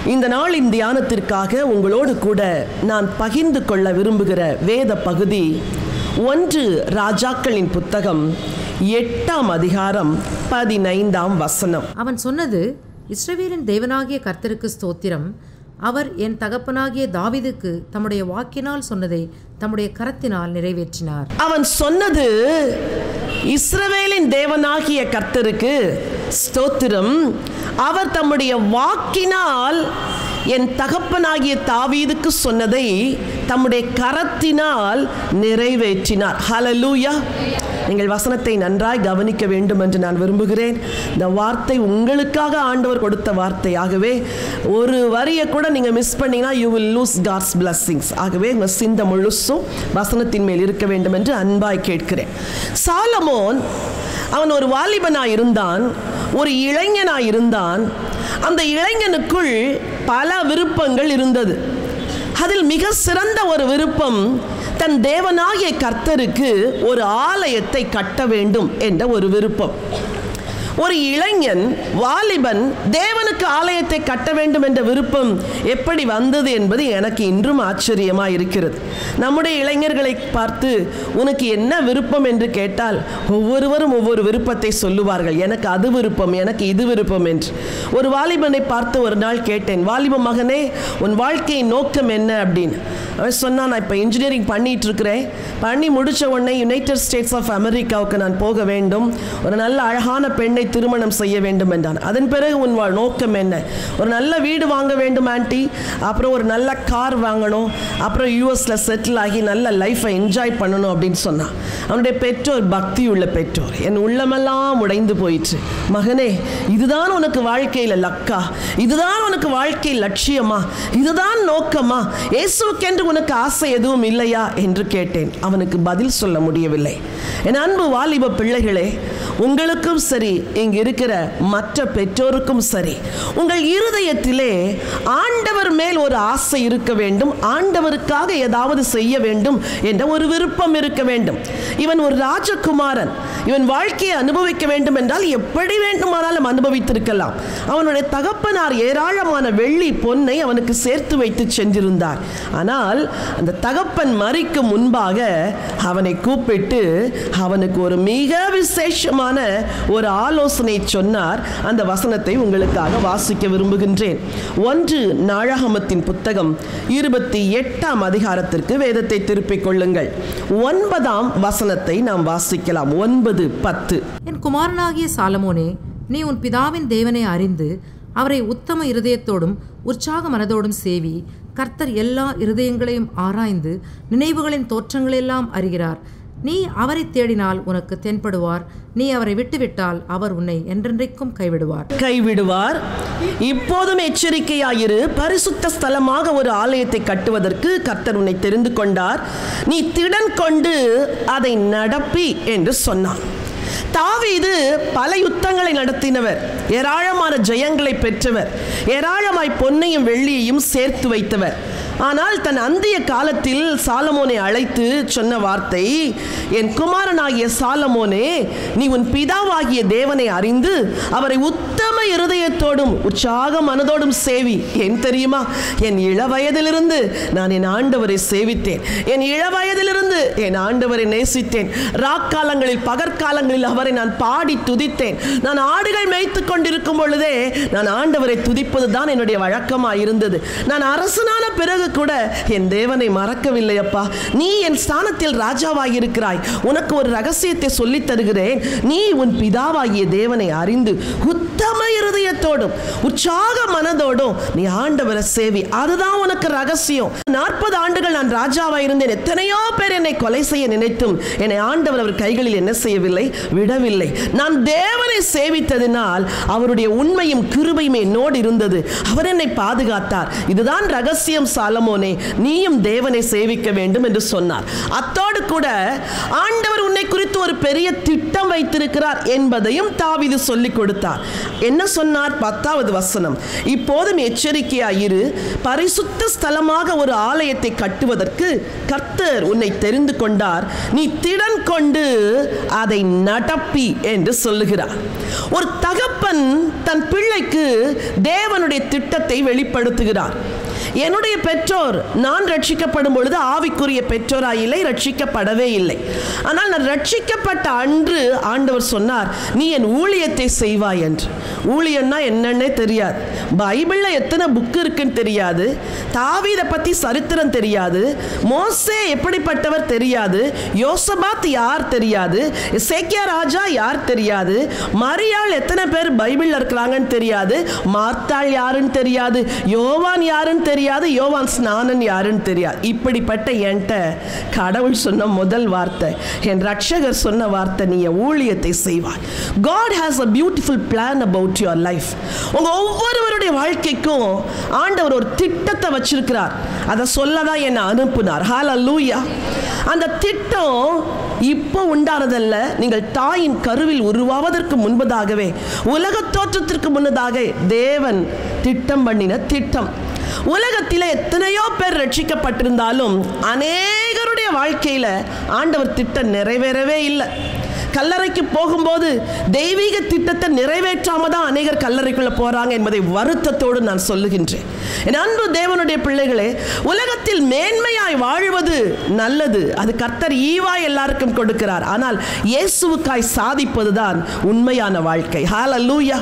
இந்த நாளின் தியானத்திற்காக உங்களோடு கூட நான் பகிர்ந்து கொள்ள விரும்புகிற வேத பகுதி ஒன்று ராஜாக்களின் புத்தகம் எட்டாம் அதிகாரம் பதினைந்தாம் வசனம் அவன் சொன்னது இஸ்ரவேலின் தேவனாகிய கர்த்தருக்கு ஸ்தோத்திரம் அவர் என் தகப்பனாகிய தாவீதுக்கு தம்முடைய வாக்கினால் சொன்னதை தம்முடைய கரத்தினால் நிறைவேற்றினார் அவன் சொன்னது இஸ்ரவேலின் தேவனாகிய கர்த்தருக்கு ஸ்தோத்திரம் அவர் தம்முடைய வாக்கினால் என் தகப்பனாகிய தாவீதுக்கு சொன்னதை தம்முடைய கரத்தினால் நிறைவேற்றினார் ஹalleluya நீங்கள் வசனத்தை நன்றாய் கவனிக்க வேண்டும் என்று நான் விரும்புகிறேன் இந்த வார்த்தை உங்களுக்காக ஆண்டவர் கொடுத்த வார்த்தை ஆகவே ஒரு வரியை கூட நீங்கள் மிஸ் பண்ணீங்கன்னா you will lose God's blessings ஆகவே உங்கள் சிந்த முழுசும் வசனத்தின் மேல் இருக்க வேண்டும் என்று அன்பாய் கேட்கிறேன் சாலமோன் அவன் ஒரு வாலிபனாய் இருந்தான் ஒரு இளைஞனாய் இருந்தான் அந்த இளைஞனுக்குள் பல விருப்பங்கள் இருந்தது அதில் மிக சிறந்த ஒரு விருப்பம் தன் தேவனாகிய கர்த்தருக்கு ஒரு ஆலயத்தை கட்ட வேண்டும் என்ற ஒரு விருப்பம் ஒரு இளைஞன் வாலிபன் தேவனுக்கு ஆலயத்தை கட்ட வேண்டும் என்ற விருப்பம் எப்படி வந்தது என்பது எனக்கு இன்றும் ஆச்சரியமாக இருக்கிறது நம்முடைய இளைஞர்களை பார்த்து உனக்கு என்ன விருப்பம் என்று கேட்டால் ஒவ்வொருவரும் ஒவ்வொரு விருப்பத்தை சொல்லுவார்கள் எனக்கு அது விருப்பம் எனக்கு இது விருப்பம் என்று ஒரு வாலிபனை பார்த்து ஒரு நாள் கேட்டேன் வாலிப மகனே உன் வாழ்க்கையின் நோக்கம் என்ன அப்படின்னு அவன் சொன்னான் நான் இப்போ இன்ஜினியரிங் பண்ணிட்டு இருக்கிறேன் பண்ணி முடிச்ச உடனே யுனைடெட் ஸ்டேட்ஸ் ஆஃப் அமெரிக்காவுக்கு நான் போக வேண்டும் ஒரு நல்ல அழகான பெண்ணை திருமணம் செய்ய வேண்டும் என்றான் அதன் பிறகு உன் வா- நோக்கம் என்ன ஒரு நல்ல வீடு வாங்க வேண்டும் ஆன்ட்டி அப்புறம் ஒரு நல்ல கார் வாங்கணும் அப்புறம் யூஎஸ்ல செட்டில் ஆகி நல்ல லைஃப்பை என்ஜாய் பண்ணணும் அப்படின்னு சொன்னான் அவனுடைய பெற்றோர் பக்தி உள்ள பெற்றோர் என் உள்ளமெல்லாம் உடைந்து போயிற்று மகனே இதுதான் உனக்கு வாழ்க்கையில் லக்கா இதுதான் உனக்கு வாழ்க்கை லட்சியமா இதுதான் நோக்கமா இயேசுக்கென்று உனக்கு ஆசை எதுவும் இல்லையா என்று கேட்டேன் அவனுக்கு பதில் சொல்ல முடியவில்லை என் அன்பு வாலிப பிள்ளைகளே உங்களுக்கும் சரி இங்கு இருக்கிற மற்ற பெற்றோருக்கும் சரி உங்கள் இருதயத்திலே ஆண்டவர் மேல் ஒரு ஆசை இருக்க வேண்டும் ஆண்டவருக்காக ஏதாவது செய்ய வேண்டும் என்ற ஒரு விருப்பம் இருக்க வேண்டும் இவன் ஒரு ராஜகுமாரன் இவன் வாழ்க்கையை அனுபவிக்க வேண்டும் என்றால் எப்படி வேண்டுமானாலும் அனுபவித்திருக்கலாம் அவனுடைய தகப்பனார் ஏராளமான வெள்ளி பொன்னை அவனுக்கு சேர்த்து வைத்து சென்றிருந்தார் ஆனால் அந்த தகப்பன் மறிக்கும் முன்பாக அவனை கூப்பிட்டு அவனுக்கு ஒரு மிக விசேஷமான ஒரு ஆலோசனை சொன்னார் அந்த வசனத்தை உங்களுக்காக வாசிக்க விரும்புகின்றேன் ஒன்று நாழகமத்தின் புத்தகம் இருபத்தி எட்டாம் அதிகாரத்திற்கு வேதத்தை திருப்பிக் கொள்ளுங்கள் ஒன்பதாம் வசனத்தை நாம் வாசிக்கலாம் ஒன்பது பத்து என் குமாரனாகிய சாலமோனே நீ உன் பிதாவின் தேவனை அறிந்து அவரை உத்தம இருதயத்தோடும் உற்சாக மனதோடும் சேவி கர்த்தர் எல்லா இருதயங்களையும் ஆராய்ந்து நினைவுகளின் தோற்றங்களெல்லாம் அறிகிறார் நீ அவரை தேடினால் உனக்கு தென்படுவார் நீ அவரை விட்டுவிட்டால் அவர் உன்னை என்றென்றைக்கும் கைவிடுவார் கைவிடுவார் இப்போதும் எச்சரிக்கையாயிரு பரிசுத்த ஸ்தலமாக ஒரு ஆலயத்தை கட்டுவதற்கு கர்த்தர் உன்னை தெரிந்து கொண்டார் நீ திடன் கொண்டு அதை நடப்பி என்று சொன்னான் தாவீது பல யுத்தங்களை நடத்தினவர் ஏராளமான ஜெயங்களை பெற்றவர் ஏராளமாய் பொன்னையும் வெள்ளியையும் சேர்த்து வைத்தவர் ஆனால் தன் அந்திய காலத்தில் சாலமோனை அழைத்து சொன்ன வார்த்தை என் குமாரனாகிய சாலமோனே நீ உன் பிதாவாகிய தேவனை அறிந்து அவரை உத்தம இருதயத்தோடும் உற்சாக மனதோடும் சேவி ஏன் தெரியுமா என் இள வயதிலிருந்து நான் என் ஆண்டவரை சேவித்தேன் என் இள வயதிலிருந்து என் ஆண்டவரை நேசித்தேன் ராக்காலங்களில் பகற்காலங்களில் அவரை நான் பாடி துதித்தேன் நான் ஆடுகள் மேய்த்து கொண்டிருக்கும் பொழுதே நான் ஆண்டவரை துதிப்பது தான் என்னுடைய வழக்கமாக இருந்தது நான் அரசனான பிறகு கூட என் தேவனை மறக்கவில்லை அப்பா நீ என் ஸ்தானத்தில் ராஜாவாகி இருக்கிறாய் உனக்கு ஒரு ரகசியத்தை சொல்லித் தருகிறேன் நீ உன் பிதாவாகிய தேவனை அறிந்து உத்தம இருதயத்தோடும் உற்சாக மனதோடும் நீ ஆண்டவரை சேவி அதுதான் உனக்கு ரகசியம் நாற்பது ஆண்டுகள் நான் ராஜாவாக இருந்தேன் எத்தனையோ பேர் என்னை கொலை செய்ய நினைத்தும் என்னை ஆண்டவர் அவர் கைகளில் என்ன செய்யவில்லை விடவில்லை நான் தேவனை சேவித்ததினால் அவருடைய உண்மையும் கிருபையும் என்னோடு இருந்தது அவர் என்னை பாதுகாத்தார் இதுதான் ரகசியம் சாலமோனே நீயும் தேவனை சேவிக்க வேண்டும் என்று சொன்னார் அத்தோடு கூட ஆண்டவர் உன்னை குறித்து ஒரு பெரிய திட்டம் வைத்திருக்கிறார் என்பதையும் தாவீது சொல்லிக் கொடுத்தார் என்ன சொன்னார் பத்தாவது வசனம் இப்போதும் எச்சரிக்கையாயிரு பரிசுத்த ஸ்தலமாக ஒரு ஆலயத்தை கட்டுவதற்கு கர்த்தர் உன்னை தெரிந்து கொண்டார் நீ திடன் கொண்டு அதை நடப்பி என்று சொல்லுகிறார் ஒரு தகப்பன் தகப்பன் தன் பிள்ளைக்கு தேவனுடைய திட்டத்தை வெளிப்படுத்துகிறார் என்னுடைய பெற்றோர் நான் ரட்சிக்கப்படும் பொழுது ஆவிக்குரிய பெற்றோராய் இல்லை ரட்சிக்கப்படவே இல்லை ஆனால் நான் ரட்சிக்கப்பட்ட அன்று ஆண்டவர் சொன்னார் நீ என் ஊழியத்தை செய்வாய் என்று ஊழியம்னா என்னன்னே தெரியாது பைபிளில் எத்தனை புக்கு இருக்குன்னு தெரியாது தாவீதை பற்றி சரித்திரம் தெரியாது மோசே எப்படிப்பட்டவர் தெரியாது யோசபாத் யார் தெரியாது சேக்கியா ராஜா யார் தெரியாது மரியாள் எத்தனை பேர் பைபிளில் இருக்கிறாங்கன்னு தெரியாது மார்த்தாள் யாருன்னு தெரியாது யோவான் யாருன்னு தெரியாது யோவான் ஸ்நானன் யாருன்னு தெரியாது இப்படிப்பட்ட என்கிட்ட கடவுள் சொன்ன முதல் வார்த்தை என் ரட்சகர் சொன்ன வார்த்தை நீ என் ஊழியத்தை செய்வாய் God has a beautiful plan about your life உங்க ஒவ்வொருவருடைய வாழ்க்கைக்கும் ஆண்டவர் ஒரு திட்டத்தை வச்சிருக்கிறார் அதை சொல்ல தான் என்னை அனுப்புனார் ஹalleluya அந்த திட்டம் இப்போ உண்டானதல்ல நீங்கள் தாயின் கருவில் உருவாவதற்கு முன்பதாகவே உலகத் தோற்றத்திற்கு முன்னதாக தேவன் திட்டம் பண்ணின திட்டம் உலகத்தில் எத்தனையோ பேர் ரட்சிக்கப்பட்டிருந்தாலும் அநேகருடைய வாழ்க்கையில் ஆண்டவர் திட்டம் நிறைவேறவே இல்லை கல்லறைக்கு போகும்போது தெய்வீக திட்டத்தை நிறைவேற்றாம தான் அநேகர் கல்லறைக்குள்ள போறாங்க என்பதை வருத்தத்தோடு நான் சொல்லுகின்றேன் என் அன்பு தேவனுடைய பிள்ளைகளே உலகத்தில் மேன்மையாய் வாழ்வது நல்லது அது கர்த்தர் ஈவாய் எல்லாருக்கும் கொடுக்கிறார் ஆனால் இயேசுவுக்காய் சாதிப்பதுதான் உண்மையான வாழ்க்கை ஹalleluya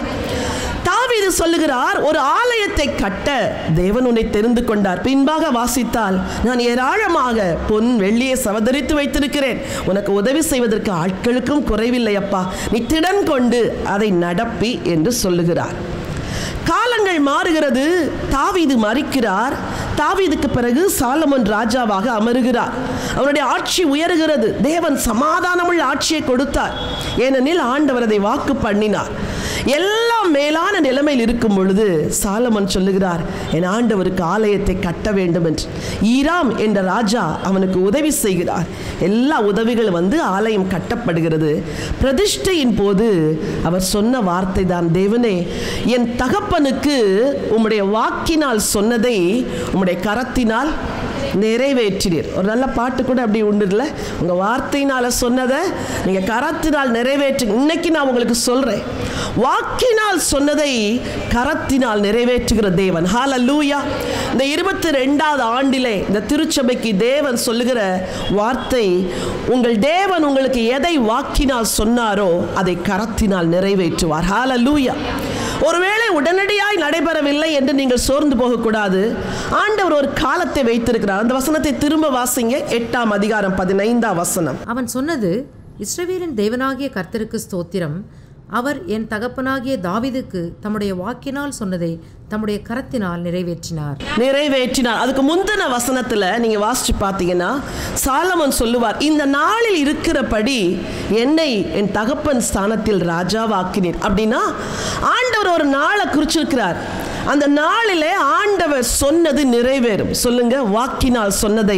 தாவீது சொல்லுகிறார் ஒரு ஆலயத்தை கட்ட தேவன் உன்னை தெரிந்து கொண்டார் பின்பாக வாசித்தால் நான் ஏராளமாக பொன் வெள்ளியை சவதரித்து வைத்திருக்கிறேன் உனக்கு உதவி செய்வதற்கு ஆட்களுக்கும் குறைவில்லை அப்பா நீ திடன் கொண்டு அதை நடப்பி என்று சொல்லுகிறார் காலங்கள் மாறுகிறது தாவீது மறிக்கிறார் தாவீதுக்கு பிறகு சாலமன் ராஜாவாக அமருகிறார் அவருடைய ஆட்சி உயர்கிறது தேவன் சமாதானமுள்ள ஆட்சியை கொடுத்தார் ஏனெனில் ஆண்டவர் அதை வாக்கு பண்ணினார் எல்லாம் மேலான நிலைமையில் இருக்கும் பொழுது சாலமன் சொல்லுகிறார் என் ஆண்டவருக்கு ஆலயத்தை கட்ட வேண்டும் என்று ஈராம் என்ற ராஜா அவனுக்கு உதவி செய்கிறார் எல்லா உதவிகள் வந்து ஆலயம் கட்டப்படுகிறது பிரதிஷ்டையின் போது அவர் சொன்ன வார்த்தை தான் தேவனே என் தகப்பனுக்கு உம்முடைய வாக்கினால் சொன்னதை உம்முடைய கரத்தினால் நிறைவேற்றினீர் ஒரு நல்ல பாட்டு கூட அப்படி உண்டு இல்லை உங்கள் வார்த்தையினால் சொன்னதை நீங்கள் கரத்தினால் நிறைவேற்று இன்னைக்கு நான் உங்களுக்கு சொல்கிறேன் வாக்கினால் சொன்னதை கரத்தினால் நிறைவேற்றுகிற தேவன் ஹalleluya இந்த இருபத்தி ரெண்டாவது ஆண்டிலே இந்த திருச்சபைக்கு தேவன் சொல்லுகிற வார்த்தை உங்கள் தேவன் உங்களுக்கு எதை வாக்கினால் சொன்னாரோ அதை கரத்தினால் நிறைவேற்றுவார் ஹalleluya ஒருவேளை உடனடியாய் நடைபெறவில்லை என்று நீங்கள் சோர்ந்து போகக்கூடாது ஆண்டவர் ஒரு காலத்தை வைத்திருக்கிறார் அந்த வசனத்தை திரும்ப வாசிங்க எட்டாம் அதிகாரம் பதினைந்தாம் வசனம் அவன் சொன்னது இஸ்ரவேலின் தேவனாகிய கர்த்தருக்கு ஸ்தோத்திரம் அவர் என் தகப்பனாகிய தாவீதுக்கு தம்முடைய வாக்கினால் சொன்னதை தம்முடைய கரத்தினால் நிறைவேற்றினார் நிறைவேற்றினார் அதுக்கு முந்தின வசனத்துல நீங்க வாசிச்சு பார்த்தீங்கன்னா சாலமன் சொல்லுவார் இந்த நாளில் இருக்கிறபடி என்னை என் தகப்பன் ஸ்தானத்தில் ராஜாவாக்கினீர் அப்படின்னா ஆண்டவர் ஒரு நாளை குறிச்சிருக்கிறார் அந்த நாளிலே ஆண்டவர் சொன்னது நிறைவேறும் சொல்லுங்க வாக்கினால் சொன்னதை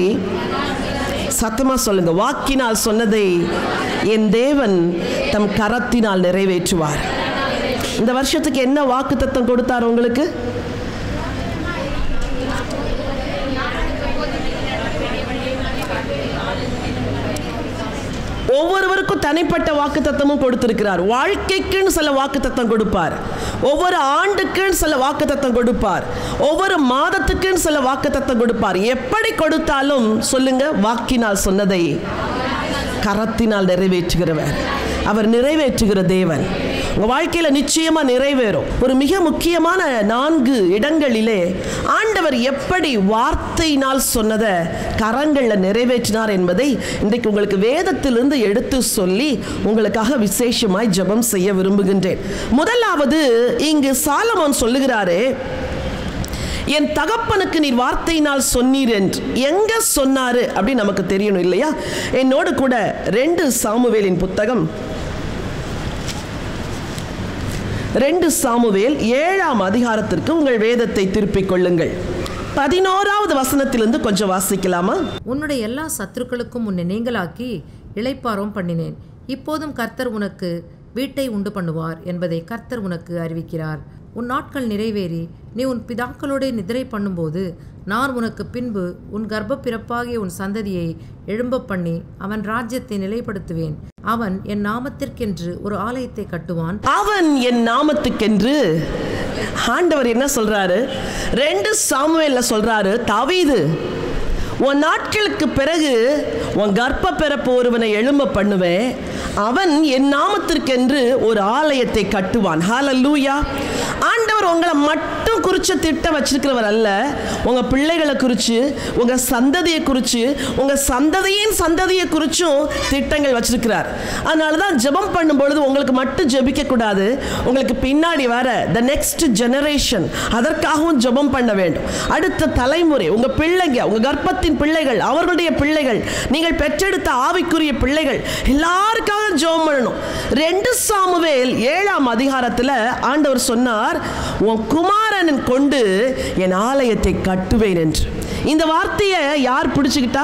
சத்தமா சொல்லுங்க வாக்கினால் சொன்னதை என் தேவன் தம் கரத்தினால் நிறைவேற்றுவார் இந்த வருஷத்துக்கு என்ன வாக்கு தத்தம் கொடுத்தார் உங்களுக்கு ஒவ்வொருவருக்கும் தனிப்பட்ட வாக்கு தத்தமும் கொடுத்திருக்கிறார் வாழ்க்கைக்குன்னு சில வாக்கு தத்தம் கொடுப்பார் ஒவ்வொரு ஆண்டுக்குன்னு சில வாக்கு தத்தம் கொடுப்பார் ஒவ்வொரு மாதத்துக்குன்னு சில வாக்கு தத்தம் கொடுப்பார் எப்படி கொடுத்தாலும் சொல்லுங்க வாக்கினால் சொன்னதை கரத்தினால் நிறைவேற்றுகிறவர் அவர் நிறைவேற்றுகிற தேவன் உங்கள் வாழ்க்கையில் நிச்சயமாக நிறைவேறும் ஒரு மிக முக்கியமான நான்கு இடங்களிலே ஆண்டவர் எப்படி வார்த்தையினால் சொன்னதை கரங்களில் நிறைவேற்றினார் என்பதை இன்றைக்கு உங்களுக்கு வேதத்திலிருந்து எடுத்து சொல்லி உங்களுக்காக விசேஷமாய் ஜெபம் செய்ய விரும்புகின்றேன் முதலாவது இங்கு சாலமோன் சொல்லுகிறாரே என் தகப்பனுக்கு நீர் வார்த்தையினால் சொன்னீர் என்று எங்க சொன்னாரு அப்படின்னு நமக்கு தெரியணும் இல்லையா என்னோடு கூட ரெண்டு சாமுவேலின் புத்தகம் ரெண்டு சாமுவேல் ஏழாம் அதிகாரத்திற்கு உங்கள் வேதத்தை திருப்பிக் கொள்ளுங்கள் பதினோராவது வசனத்திலிருந்து கொஞ்சம் வாசிக்கலாமா உன்னுடைய எல்லா சத்துருக்களுக்கும் உன்னை நீங்களாக்கி இளைப்பாறும் பண்ணினேன் இப்போதும் கர்த்தர் உனக்கு வீட்டை உண்டு பண்ணுவார் என்பதை கர்த்தர் உனக்கு அறிவிக்கிறார் உன் நாட்கள் நிறைவேறி நீ உன் பிதாக்களோடே நிதிரை பண்ணும்போது நான் உனக்கு பின்பு உன் கர்ப்ப பிறப்பாகிய உன் சந்ததியை எழும்ப பண்ணி அவன் ராஜ்யத்தை நிலைப்படுத்துவேன் அவன் என் நாமத்திற்கென்று ஒரு ஆலயத்தை கட்டுவான் அவன் என் நாமத்துக்கென்று ஆண்டவர் என்ன சொல்றாரு ரெண்டு சாமுவேல்ல சொல்றாரு தாவீது உன் நாட்களுக்கு பிறகு உன் கர்ப்ப பிறப்பு ஒருவனை எழும்ப பண்ணுவேன் அவன் என் நாமத்திற்கென்று ஒரு ஆலயத்தை கட்டுவான் ஹalleluya ஆண்டவர் உங்களை மட்டும் குறிச்ச திட்டம் வச்சிருக்கிறவர் அல்ல உங்க பிள்ளைகளை குறித்து உங்க சந்ததியை குறித்து உங்க சந்ததியின் சந்ததியை குறிச்சும் திட்டங்கள் வச்சிருக்கிறார் அதனால தான் ஜெபம் பண்ணும் பொழுது உங்களுக்கு மட்டும் ஜெபிக்க கூடாது உங்களுக்கு பின்னாடி வர த நெக்ஸ்ட் ஜெனரேஷன் அதற்காகவும் ஜெபம் பண்ண வேண்டும் அடுத்த தலைமுறை உங்க பிள்ளைங்க உங்க கர்ப்பத்தின் பிள்ளைகள் அவர்களுடைய பிள்ளைகள் நீங்கள் பெற்றெடுத்த ஆவிக்குரிய பிள்ளைகள் எல்லாருக்காக ஜெபம் பண்ணணும் ரெண்டு சாமுவேல் ஏழாம் அதிகாரத்தில் ஆண்டவர் சொன்னார் உன் குமாரன் கொண்டு என் ஆலயத்தை கட்டுவேன் என்று இந்த வார்த்தையை யார் பிடிச்சுக்கிட்டா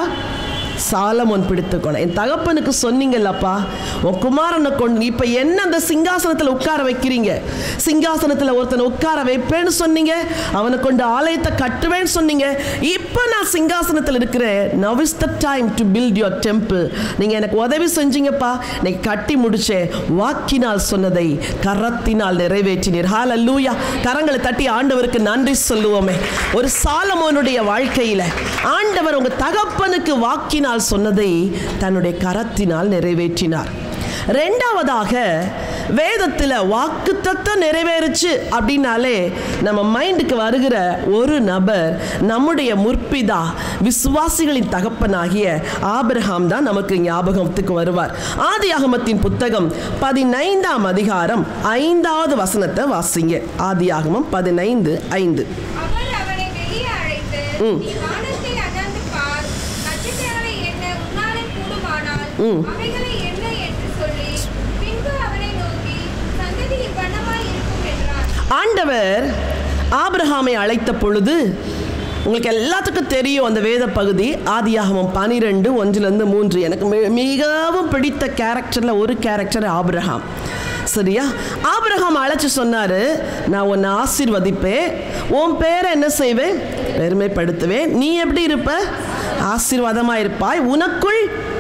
சாலமோன் பிடித்துக்கணும் என் தகப்பனுக்கு சொன்னீங்கல்லப்பா உன் குமாரனை கொண்டு இப்போ என்ன அந்த சிங்காசனத்தில் உட்கார வைக்கிறீங்க சிங்காசனத்தில் ஒருத்தனை உட்கார வைப்பேன்னு சொன்னீங்க அவனை கொண்டு ஆலயத்தை கட்டுவேன்னு சொன்னீங்க இப்போ நான் சிங்காசனத்தில் இருக்கிறேன் now is the time to build your temple நீங்கள் எனக்கு உதவி செஞ்சீங்கப்பா இன்னைக்கு கட்டி முடிச்சேன் வாக்கினால் சொன்னதை கரத்தினால் நிறைவேற்றினீர் ஹalleluya கரங்களை தட்டி ஆண்டவருக்கு நன்றி சொல்லுவோமே ஒரு சாலமோனுடைய வாழ்க்கையில் ஆண்டவர் உங்க தகப்பனுக்கு வாக்கினால் சொன்னதை தன்னுடைய கரத்தினால் நிறைவேற்றினார் ரெண்டாவதாக வேதத்தில் வாக்குத்தத்தம் நிறைவேறுச்சு அப்படின்னாலே நம்ம மைண்டுக்கு வருகிற ஒரு நபர் நம்முடைய முற்பிதா விசுவாசிகளின் தகப்பனாகிய ஆபிரகாம் தான் நமக்கு ஞாபகத்துக்கு வருவார் ஆதி ஆகமத்தின் புத்தகம் பதினைந்தாம் அதிகாரம் ஐந்தாவது வசனத்தை வாசிங்க ஆதி ஆகமம் பதினைந்து ஐந்து அவர் அவனை வெளியே அழைத்து நீ வானத்தை அண்ணாந்து பார் நட்சத்திரங்களை எண்ண உன்னாலே கூடுமானால் அவைகளை என்ன என்று சொல்லி பின்பு அவனை நோக்கி சந்ததி இவ்வண்ணமாய் இருக்கும் என்றார் ஆண்டவர் ஆபிரகாமை அழைத்த பொழுது உங்களுக்கு எல்லாத்துக்கும் தெரியும் அந்த வேத பகுதி ஆதியாகமம் பனிரெண்டு ஒன்றிலிருந்து மூன்று எனக்கு மி- மிகவும் பிடித்த கேரக்டரில் ஒரு கேரக்டர் ஆபிரகாம் சரியா ஆபிரகாம் அழைச்சு சொன்னாரு நான் உன்னை ஆசீர்வதிப்பேன் உன் பேரை என்ன செய்வேன் பெருமைப்படுத்துவேன் நீ எப்படி இருப்ப ஆசீர்வாதமாக இருப்பாய் உனக்குள்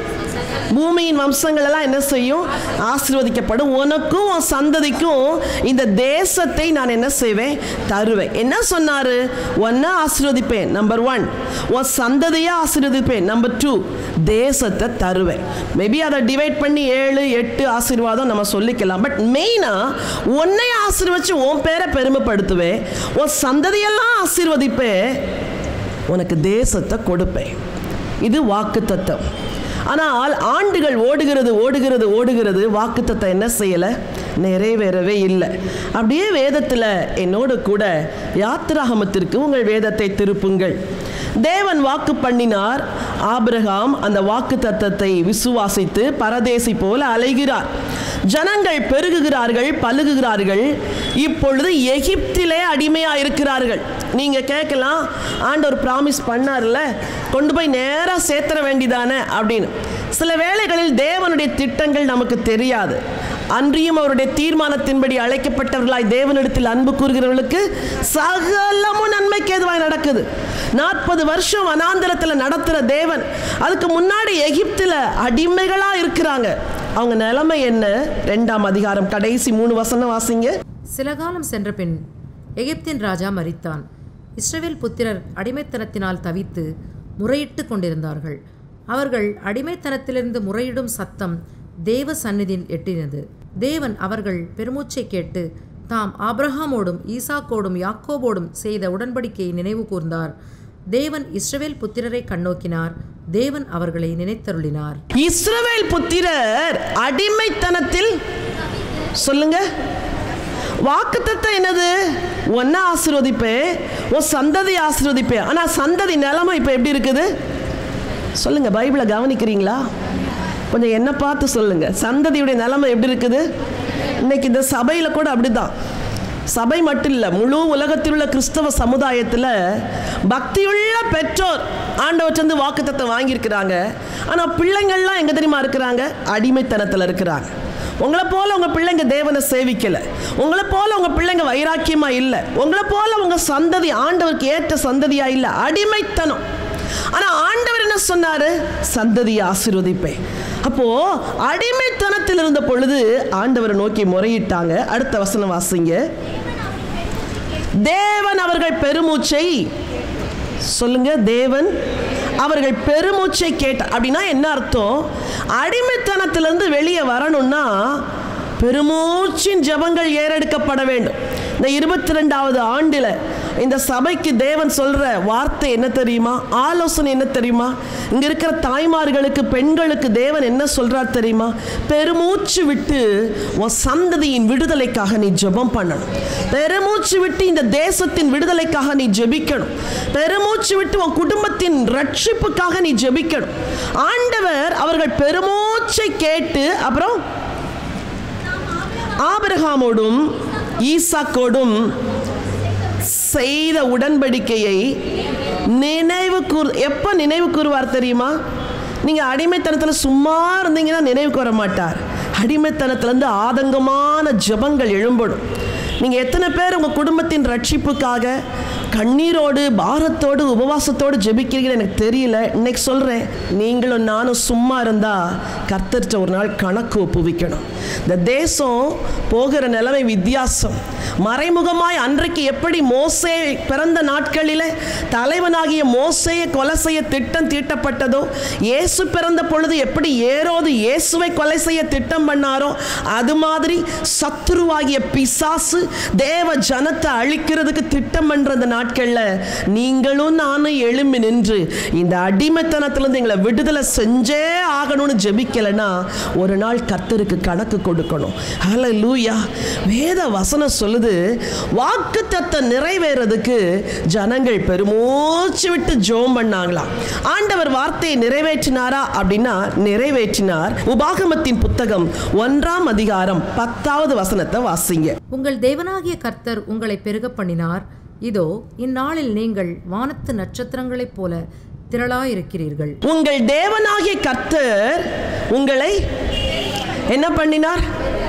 பூமியின் வம்சங்கள் எல்லாம் என்ன செய்யும் ஆசீர்வதிக்கப்படும் உனக்கும் உன் சந்ததிக்கும் இந்த தேசத்தை நான் என்ன செய்வேன் தருவேன் என்ன சொன்னாரு ஒன்னா ஆசீர்வதிப்பேன் நம்பர் ஒன் உன் சந்ததியை ஆசீர்வதிப்பேன் நம்பர் டூ தேசத்தை தருவேன் மேபி அதை டிவைட் பண்ணி ஏழு எட்டு ஆசீர்வாதம் நம்ம சொல்லிக்கலாம் பட் மெயினாக உன்னை ஆசீர்வச்சு உன் பேரை பெருமைப்படுத்துவேன் உன் சந்ததியெல்லாம் ஆசீர்வதிப்பேன் உனக்கு தேசத்தை கொடுப்பேன் இது வாக்கு ஆனால் ஆண்டுகள் ஓடுகிறது ஓடுகிறது ஓடுகிறது வாக்குத்தத்தம் என்ன செய்யலை நிறைவேறவே இல்லை அப்படியே வேதத்தில் என்னோடு கூட யாத்திராகமத்திற்கு உங்கள் வேதத்தை திருப்புங்கள் தேவன் வாக்கு பண்ணினார் ஆபிரகாம் அந்த வாக்கு தத்தத்தை விசுவாசித்து பரதேசி போல அலைகிறார் ஜனங்கள் பெருகுகிறார்கள் பழுகுகிறார்கள் இப்பொழுது எகிப்திலே அடிமையாக இருக்கிறார்கள் நீங்க கேட்கலாம் ஆண்டவர் ப்ராமிஸ் பண்ணார்ல கொண்டு போய் நேராக சேர்த்துற வேண்டிதானே அப்படின்னு சில வேளைகளில் தேவனுடைய திட்டங்கள் நமக்கு தெரியாது அன்றியும் அவருடைய தீர்மானத்தின்படி அழைக்கப்பட்டவர்களாய் தேவனிடத்தில் அன்பு கூறுகிறவர்களுக்கு சகலமும் நன்மைக்கு எதுவாய் நடக்குது நாற்பது வருஷம் வனாந்தரத்தில் நடத்துகிற தேவன் அதுக்கு முன்னாடி எகிப்தில் அடிமைகளாக இருக்கிறாங்க அவங்க நிலைமை என்ன ரெண்டாம் அதிகாரம் கடைசி மூணு வசனம் வாசிங்க சில காலம் சென்ற பின் எகிப்தின் ராஜா மரித்தான் இஸ்ரவேல் புத்திரர் அடிமைத்தனத்தினால் தவித்து முறையிட்டு கொண்டிருந்தார்கள் அவர்கள் அடிமைத்தனத்திலிருந்து முறையிடும் சத்தம் தேவ சந்நிதியில் எட்டினது தேவன் அவர்கள் பெருமூச்சை கேட்டு தாம் ஆபிரகாமோடும் ஈசாக்கோடும் யாக்கோபோடும் செய்த உடன்படிக்கையை நினைவு கூர்ந்தார் தேவன் இஸ்ரவேல் புத்திரரை கண்ணோக்கினார் தேவன் அவர்களை நினைத்தருளினார் இஸ்ரவேல் புத்திரர் அடிமைத்தனத்தில் சொல்லுங்க வாக்குத்தத்தம் என்னது ஒன்னா ஆசீர்வதிப்பேன் உன் சந்ததி ஆசீர்வதிப்பேன் ஆனா சந்ததி நிலைமை இப்போ எப்படி இருக்குது சொல்லுங்க பைபிளை கவனிக்கிறீங்களா கொஞ்சம் என்ன பார்த்து சொல்லுங்க சந்ததியுடைய நிலைமை எப்படி இருக்குது இன்னைக்கு இந்த சபையில் கூட அப்படிதான் சபை மட்டும் இல்லை முழு உலகத்தில் உள்ள கிறிஸ்தவ சமுதாயத்தில் பக்தியுள்ள பெற்றோர் ஆண்டவற்றிருந்து வாக்குத்தத்தை வாங்கியிருக்கிறாங்க ஆனால் பிள்ளைங்கள்லாம் எங்கே தெரியுமா இருக்கிறாங்க அடிமைத்தனத்தில் இருக்கிறாங்க உங்களை போல உங்கள் பிள்ளைங்க தேவனை சேவிக்கலை உங்களை போல உங்கள் பிள்ளைங்க வைராக்கியமாக இல்லை உங்களை போல உங்கள் சந்ததி ஆண்டவருக்கு ஏற்ற சந்ததியாக இல்லை அடிமைத்தனம் ஆனால் ஆண்டவர் என்ன சொன்னாரு சந்ததியை ஆசீர்வதிப்பேன் அப்போ அடிமைத்தனத்தில் இருந்த பொழுது ஆண்டவரை நோக்கி முறையிட்டாங்க அடுத்த வசனம் வாசிங்க தேவன் அவர்கள் பெருமூச்சை சொல்லுங்க தேவன் அவர்கள் பெருமூச்சை கேட்ட அப்படின்னா என்ன அர்த்தம் அடிமைத்தனத்திலிருந்து வெளியே வரணும்னா பெருமூச்சின் ஜெபங்கள் ஏறெடுக்கப்பட வேண்டும் இந்த இருபத்தி ரெண்டாவது ஆண்டில் இந்த சபைக்கு தேவன் சொல்ற வார்த்தை என்ன தெரியுமா ஆலோசனை என்ன தெரியுமா இங்க இருக்கிற தாய்மார்களுக்கு பெண்களுக்கு தேவன் என்ன சொல்றார் தெரியுமா பெருமூச்சு விட்டு உன் சந்ததியின் விடுதலைக்காக நீ ஜெபம் பண்ணணும் பெருமூச்சு விட்டு இந்த தேசத்தின் விடுதலைக்காக நீ ஜெபிக்கணும் பெருமூச்சு விட்டு உன் குடும்பத்தின் ரட்சிப்புக்காக நீ ஜெபிக்கணும் ஆண்டவர் அவர்கள் பெருமூச்சை கேட்டு அப்புறம் ஆபிரகாமோடும் ஈசாக்கோடும் செய்த உடன்படிக்கையை நினைவு கூர் எப்போ நினைவு கூறுவார் தெரியுமா நீங்கள் அடிமைத்தனத்தில் சும்மா இருந்தீங்கன்னா நினைவுக்கு வர மாட்டார் அடிமைத்தனத்திலேருந்து ஆதங்கமான ஜெபங்கள் எழும்படும் நீங்கள் எத்தனை பேர் உங்கள் குடும்பத்தின் ரட்சிப்புக்காக கண்ணீரோடு பாரத்தோடு உபவாசத்தோடு ஜெபிக்கிறீங்கன்னு எனக்கு தெரியல இன்னைக்கு சொல்கிறேன் நீங்களும் நானும் சும்மா இருந்தால் கர்த்தர்கிட்ட ஒரு நாள் கணக்கு ஒப்புவிக்கணும் இந்த தேசம் போகிற நிலைமை வித்தியாசம் மறைமுகமாய் அன்றைக்கு எப்படி மோசே பிறந்த நாட்களிலே தலைவனாகிய மோசேயை கொலை செய்ய திட்டம் தீட்டப்பட்டதோ இயேசு பிறந்த பொழுது எப்படி ஏரோது இயேசுவை கொலை செய்ய திட்டம் பண்ணாரோ அது மாதிரி சத்துருவாகிய பிசாசு தேவ ஜனத்தை அழிக்கிறதுக்கு திட்டம் பண்ற அந்த நாட்கள்ல நீங்களும் நானும் எழும்பி நின்று இந்த அடிமைத்தனத்திலிருந்து எங்களை விடுதலை செஞ்சே ஆகணும்னு ஜெபிக்கலைன்னா ஒரு நாள் கர்த்தருக்கு கணக்கு கொடுக்கணும் ஹalleluya வேத வசனம் சொல்லுது வாக்குத்தத்தை நிறைவேறதுக்கு ஜனங்கள் பெருமூச்சு விட்டு ஜோம் பண்ணாங்களாம் ஆண்டவர் வார்த்தையை நிறைவேற்றினாரா அப்படின்னா நிறைவேற்றினார் உபாகமத்தின் புத்தகம் ஒன்றாம் அதிகாரம் பத்தாவது வசனத்தை வாசிங்க உங்கள் தேவனாகிய கர்த்தர் உங்களை பெருக பண்ணினார் இதோ இந்நாளில் நீங்கள் வானத்து நட்சத்திரங்களைப் போல திரளாயிருக்கிறீர்கள் உங்கள் தேவனாகிய கர்த்தர் உங்களை என்ன பண்ணினார்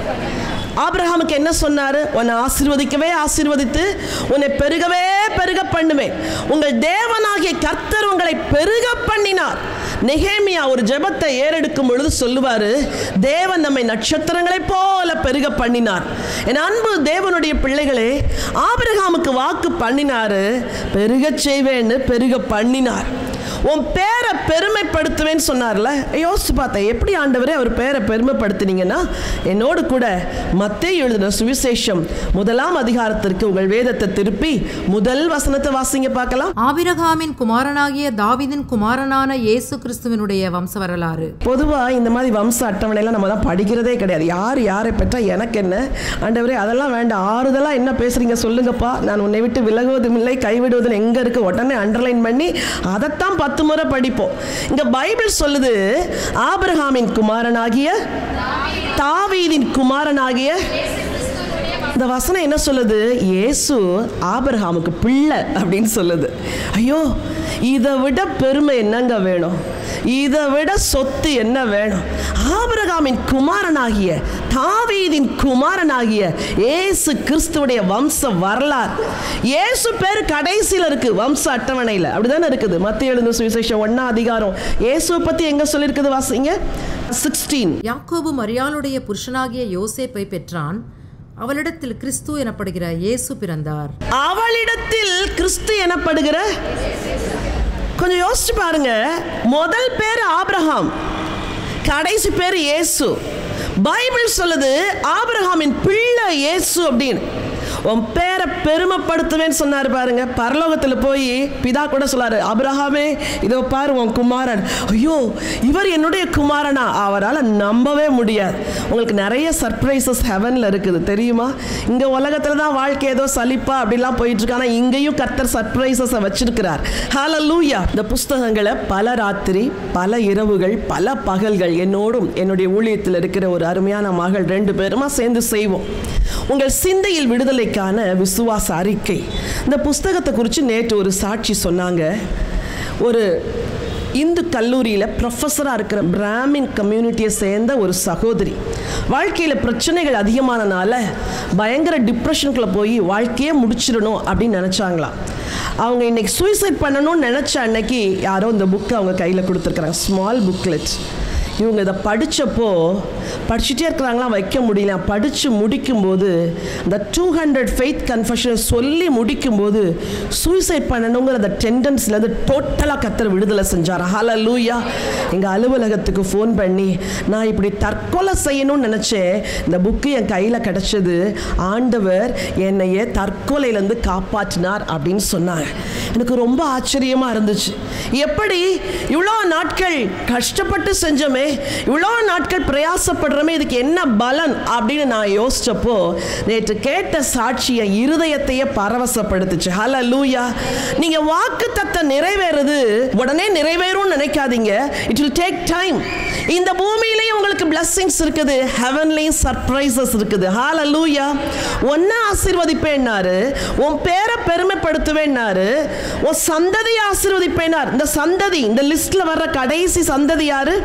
ஆபிரகாமுக்கு என்ன சொன்னாரு உன்னை ஆசீர்வதிக்கவே ஆசீர்வதித்து உன்னை பெருகவே பெருக பண்ணுவேன் உங்கள் தேவனாகிய கர்த்தர் உங்களை பெருக பண்ணினார் நெகேமியா ஒரு ஜெபத்தை ஏறெடுக்கும் பொழுது சொல்லுவாரு தேவன் நம்மை நட்சத்திரங்களைப் போல பெருக பண்ணினார் என் அன்பு தேவனுடைய பிள்ளைகளே ஆபிரகாமுக்கு வாக்கு பண்ணினாரு பெருகச் செய்வேன்னு பெருக பண்ணினார் உன் பேரை பெருமைப்படுத்துவேன்னு சொன்னார்ல யோசிச்சு பார்த்தேன் எப்படி ஆண்டவரே அவர் பேரை பெருமைப்படுத்தினீங்கன்னா என்னோடு கூட மத்தேயு எழுதின சுவிசேஷம் முதலாம் அதிகாரத்திற்கு உங்கள் வேதத்தை திருப்பி முதல் வசனத்தை வாசிங்க பார்க்கலாம் ஆபிரகாமின் குமாரனாகிய தாவீதின் குமாரனான இயேசு கிறிஸ்துவினுடைய வம்ச வரலாறு பொதுவாக இந்த மாதிரி வம்ச அட்டவணையெல்லாம் நம்ம தான் படிக்கிறதே கிடையாது யார் யாரை பெற்றா எனக்கு என்ன ஆண்டவரே அதெல்லாம் வேண்டாம் ஆறுதலாக என்ன பேசுறீங்க சொல்லுங்கப்பா நான் உன்னை விட்டு விலகுவதும் இல்லை கைவிடுவதும் எங்கே இருக்கு உடனே அண்டர்லைன் பண்ணி அதைத்தான் பத்து முறை படிப்போம் இங்கே பைபிள் சொல்லுது ஆபிரகாமின் குமாரனாகிய தாவீதின் குமாரனாகிய இந்த வசனம் என்ன சொல்லுது இயேசு ஆபிரகாமுக்கு பிள்ளை அப்படின்னு சொல்லுது ஐயோ இதை விட பெருமை என்னங்க வேணும் இதை விட சொத்து என்ன வேணும் ஆபிரகாமின் குமாரனாகிய தாவீதின் குமாரனாகிய இயேசு கிறிஸ்துவுடைய வம்ச வரலாறு இயேசு பேர் கடைசியில் இருக்கு வம்ச அட்டவணையில் அப்படிதானே இருக்குது மத்திய எழுந்த சுவிசேஷம் ஒன்னா அதிகாரம் இயேசுவை பத்தி எங்க சொல்லியிருக்குது வாசிங்க சிக்ஸ்டீன் யாக்கோபு மரியாளுடைய புருஷனாகிய யோசேப்பை பெற்றான் அவளிடத்தில் கிறிஸ்து எனப்படுகிற இயேசு பிறந்தார் அவளிடத்தில் கிறிஸ்து எனப்படுகிற கொஞ்சம் யோசிச்சு பாருங்க முதல் பேர் ஆபிரகாம் கடைசி பேர் இயேசு பைபிள் சொல்லுது ஆபிரகாமின் பிள்ளை இயேசு அப்படின்னு உன் பேரை பெருமைப்படுத்துவேன்னு சொன்னார் பாருங்க பரலோகத்தில் போய் பிதா கூட சொல்லாரு அபிரஹாமே இதோ பாரு உன் குமாரன் ஐயோ இவர் என்னுடைய குமாரனா அவரால் நம்பவே முடியாது உங்களுக்கு நிறைய சர்ப்ரைசஸ் ஹெவனில் இருக்குது தெரியுமா இங்கே உலகத்தில் தான் வாழ்க்கை ஏதோ சலிப்பா அப்படிலாம் போயிட்டு இருக்கு ஆனால் இங்கேயும் கர்த்தர் சர்ப்ரைசஸை வச்சிருக்கிறார் ஹalleluya இந்த புஸ்தகங்களை பல ராத்திரி பல இரவுகள் பல பகல்கள் என்னோடும் என்னுடைய ஊழியத்தில் இருக்கிற ஒரு அருமையான மகள் ரெண்டு பேருமா சேர்ந்து செய்வோம் உங்கள் சிந்தையில் விடுதலை இன்றைக்கான விசுவாச அறிக்கை இந்த புஸ்தகத்தை குறித்து நேற்று ஒரு சாட்சி சொன்னாங்க ஒரு இந்து கல்லூரியில் ப்ரொஃபஸராக இருக்கிற பிராமின் கம்யூனிட்டியை சேர்ந்த ஒரு சகோதரி வாழ்க்கையில் பிரச்சனைகள் அதிகமானனால பயங்கர டிப்ரெஷனுக்குள்ளே போய் வாழ்க்கையே முடிச்சிடணும் அப்படின்னு நினச்சாங்களாம் அவங்க இன்னைக்கு சூசைட் பண்ணணும்னு நினச்ச அன்னைக்கு யாரோ இந்த புக்கை அவங்க கையில் கொடுத்துருக்குறாங்க ஸ்மால் புக்லெட் இவங்க இதை படித்தப்போ படிச்சுட்டே இருக்கிறாங்களாம் வைக்க முடியல படித்து முடிக்கும்போது இந்த டூ ஹண்ட்ரட் ஃபெய்த் கன்ஃபஷனை சொல்லி முடிக்கும்போது சூசைட் பண்ணணுங்கிற அந்த டெண்டன்ஸ்லேருந்து டோட்டலாக கத்தர் விடுதலை செஞ்சார் ஹலோ லூயா எங்கள் அலுவலகத்துக்கு ஃபோன் பண்ணி நான் இப்படி தற்கொலை செய்யணும்னு நினச்சேன் இந்த புக்கு என் கையில் கிடச்சது ஆண்டவர் என்னையே தற்கொலையிலேருந்து காப்பாற்றினார் அப்படின்னு சொன்னாங்க எனக்கு ரொம்ப ஆச்சரியமாக இருந்துச்சு எப்படி இவ்வளோ நாட்கள் கஷ்டப்பட்டு செஞ்சோமே இவ்வளோ நாட்கள் பிரயாசப்படுறோமே இதுக்கு என்ன பலன் அப்படின்னு நான் யோசிச்சப்போ நேற்று கேட்ட சாட்சியை இருதயத்தையே பரவசப்படுத்துச்சு ஹல லூயா நீங்கள் வாக்கு தத்த நிறைவேறுது உடனே நிறைவேறும்னு நினைக்காதீங்க இட் வில் டேக் டைம் இந்த பூமியிலையும் உங்களுக்கு blessings இருக்குது ஹெவன்லையும் சர்ப்ரைசஸ் இருக்குது ஹால லூயா ஒன்றை ஆசீர்வதிப்பேன்னாரு உன் பேரை பெருமைப்படுத்துவேன்னாரு உன் சந்ததியை ஆசீர்வதிப்பேனார் இந்த சந்ததி இந்த லிஸ்ட்ல வர்ற கடைசி சந்ததி யாரு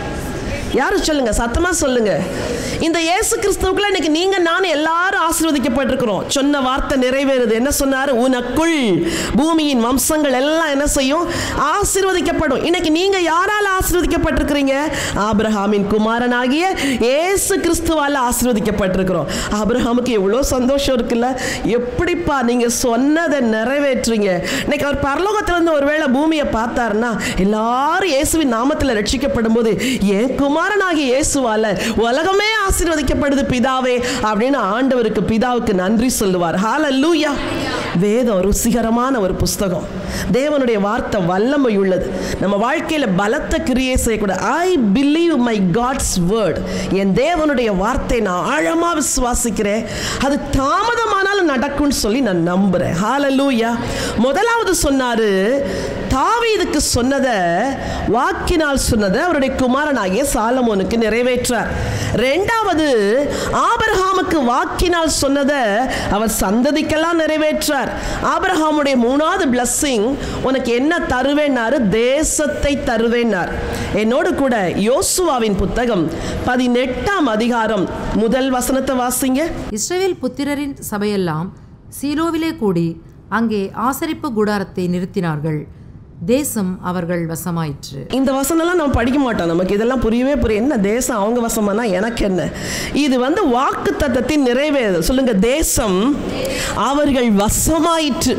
யாரு சொல்லுங்க சத்தமா சொல்லுங்க இந்த இயேசு கிறிஸ்துவுக்குள்ள இன்னைக்கு நீங்க நான் எல்லாரும் ஆசீர்வதிக்கப்பட்டிருக்கிறோம் சொன்ன வார்த்தை நிறைவேறுது என்ன சொன்னாரு உனக்குள் பூமியின் வம்சங்கள் எல்லாம் என்ன செய்யும் ஆசீர்வதிக்கப்படும் இன்னைக்கு நீங்க யாரால ஆசீர்வதிக்கப்பட்டிருக்கிறீங்க ஆபிரஹாமின் குமாரனாகிய இயேசு கிறிஸ்துவால ஆசீர்வதிக்கப்பட்டிருக்கிறோம் ஆபிரஹாமுக்கு எவ்வளோ சந்தோஷம் இருக்குல்ல எப்படிப்பா நீங்க சொன்னதை நிறைவேற்றுறீங்க இன்னைக்கு அவர் பரலோகத்திலிருந்து ஒருவேளை பூமியை பார்த்தாருன்னா எல்லாரும் இயேசுவின் நாமத்தில் ரட்சிக்கப்படும் போது என் குமாரனாகிய இயேசுவால உலகமே ஆசீர்வதிக்கப்படுது பிதாவே அப்படின்னு ஆண்டவருக்கு பிதாவுக்கு நன்றி சொல்லுவார் ஹalleluya வேதம் ருசிகரமான ஒரு புஸ்தகம் தேவனுடைய வார்த்தை வல்லமை உள்ளது நம்ம வாழ்க்கையில் பலத்த கிரியை செய்யக்கூடாது I believe my God's word என் தேவனுடைய வார்த்தை நான் ஆழமா விசுவாசிக்கிறேன் அது தாமதமானாலும் நடக்கும்னு சொல்லி நான் நம்புறேன் ஹalleluya முதலாவது சொன்னாரு தாவீதுக்கு சொன்னதை வாக்கினால் சொன்னதை அவருடைய குமாரனாகிய சாலமோனுக்கு நிறைவேற்றார் ரெண்டாவது ஆபிரகாமுக்கு வாக்கினால் சொன்னதை அவர் சந்ததிக்கெல்லாம் நிறைவேற்றார் ஆபிரகாமுடைய மூணாவது பிளஸ்ஸிங் உனக்கு என்ன தருவேன்னாரு தேசத்தை தருவேன்னார் என்னோடு கூட யோசுவாவின் புத்தகம் பதினெட்டாம் அதிகாரம் முதல் வசனத்தை வாசிங்க இஸ்ரவேல் புத்திரரின் சபையெல்லாம் சீலோவிலே கூடி அங்கே ஆசரிப்பு கூடாரத்தை நிறுத்தினார்கள் தேசம் அவர்கள் வசமாயிற்று இந்த வசனம்லாம் நம்ம படிக்க மாட்டோம் நமக்கு இதெல்லாம் புரியவே புரிய என்ன தேசம் அவங்க வசமானா எனக்கு என்ன இது வந்து வாக்கு தத்தத்தின் நிறைவேறுதல் சொல்லுங்க தேசம் அவர்கள் வசமாயிற்று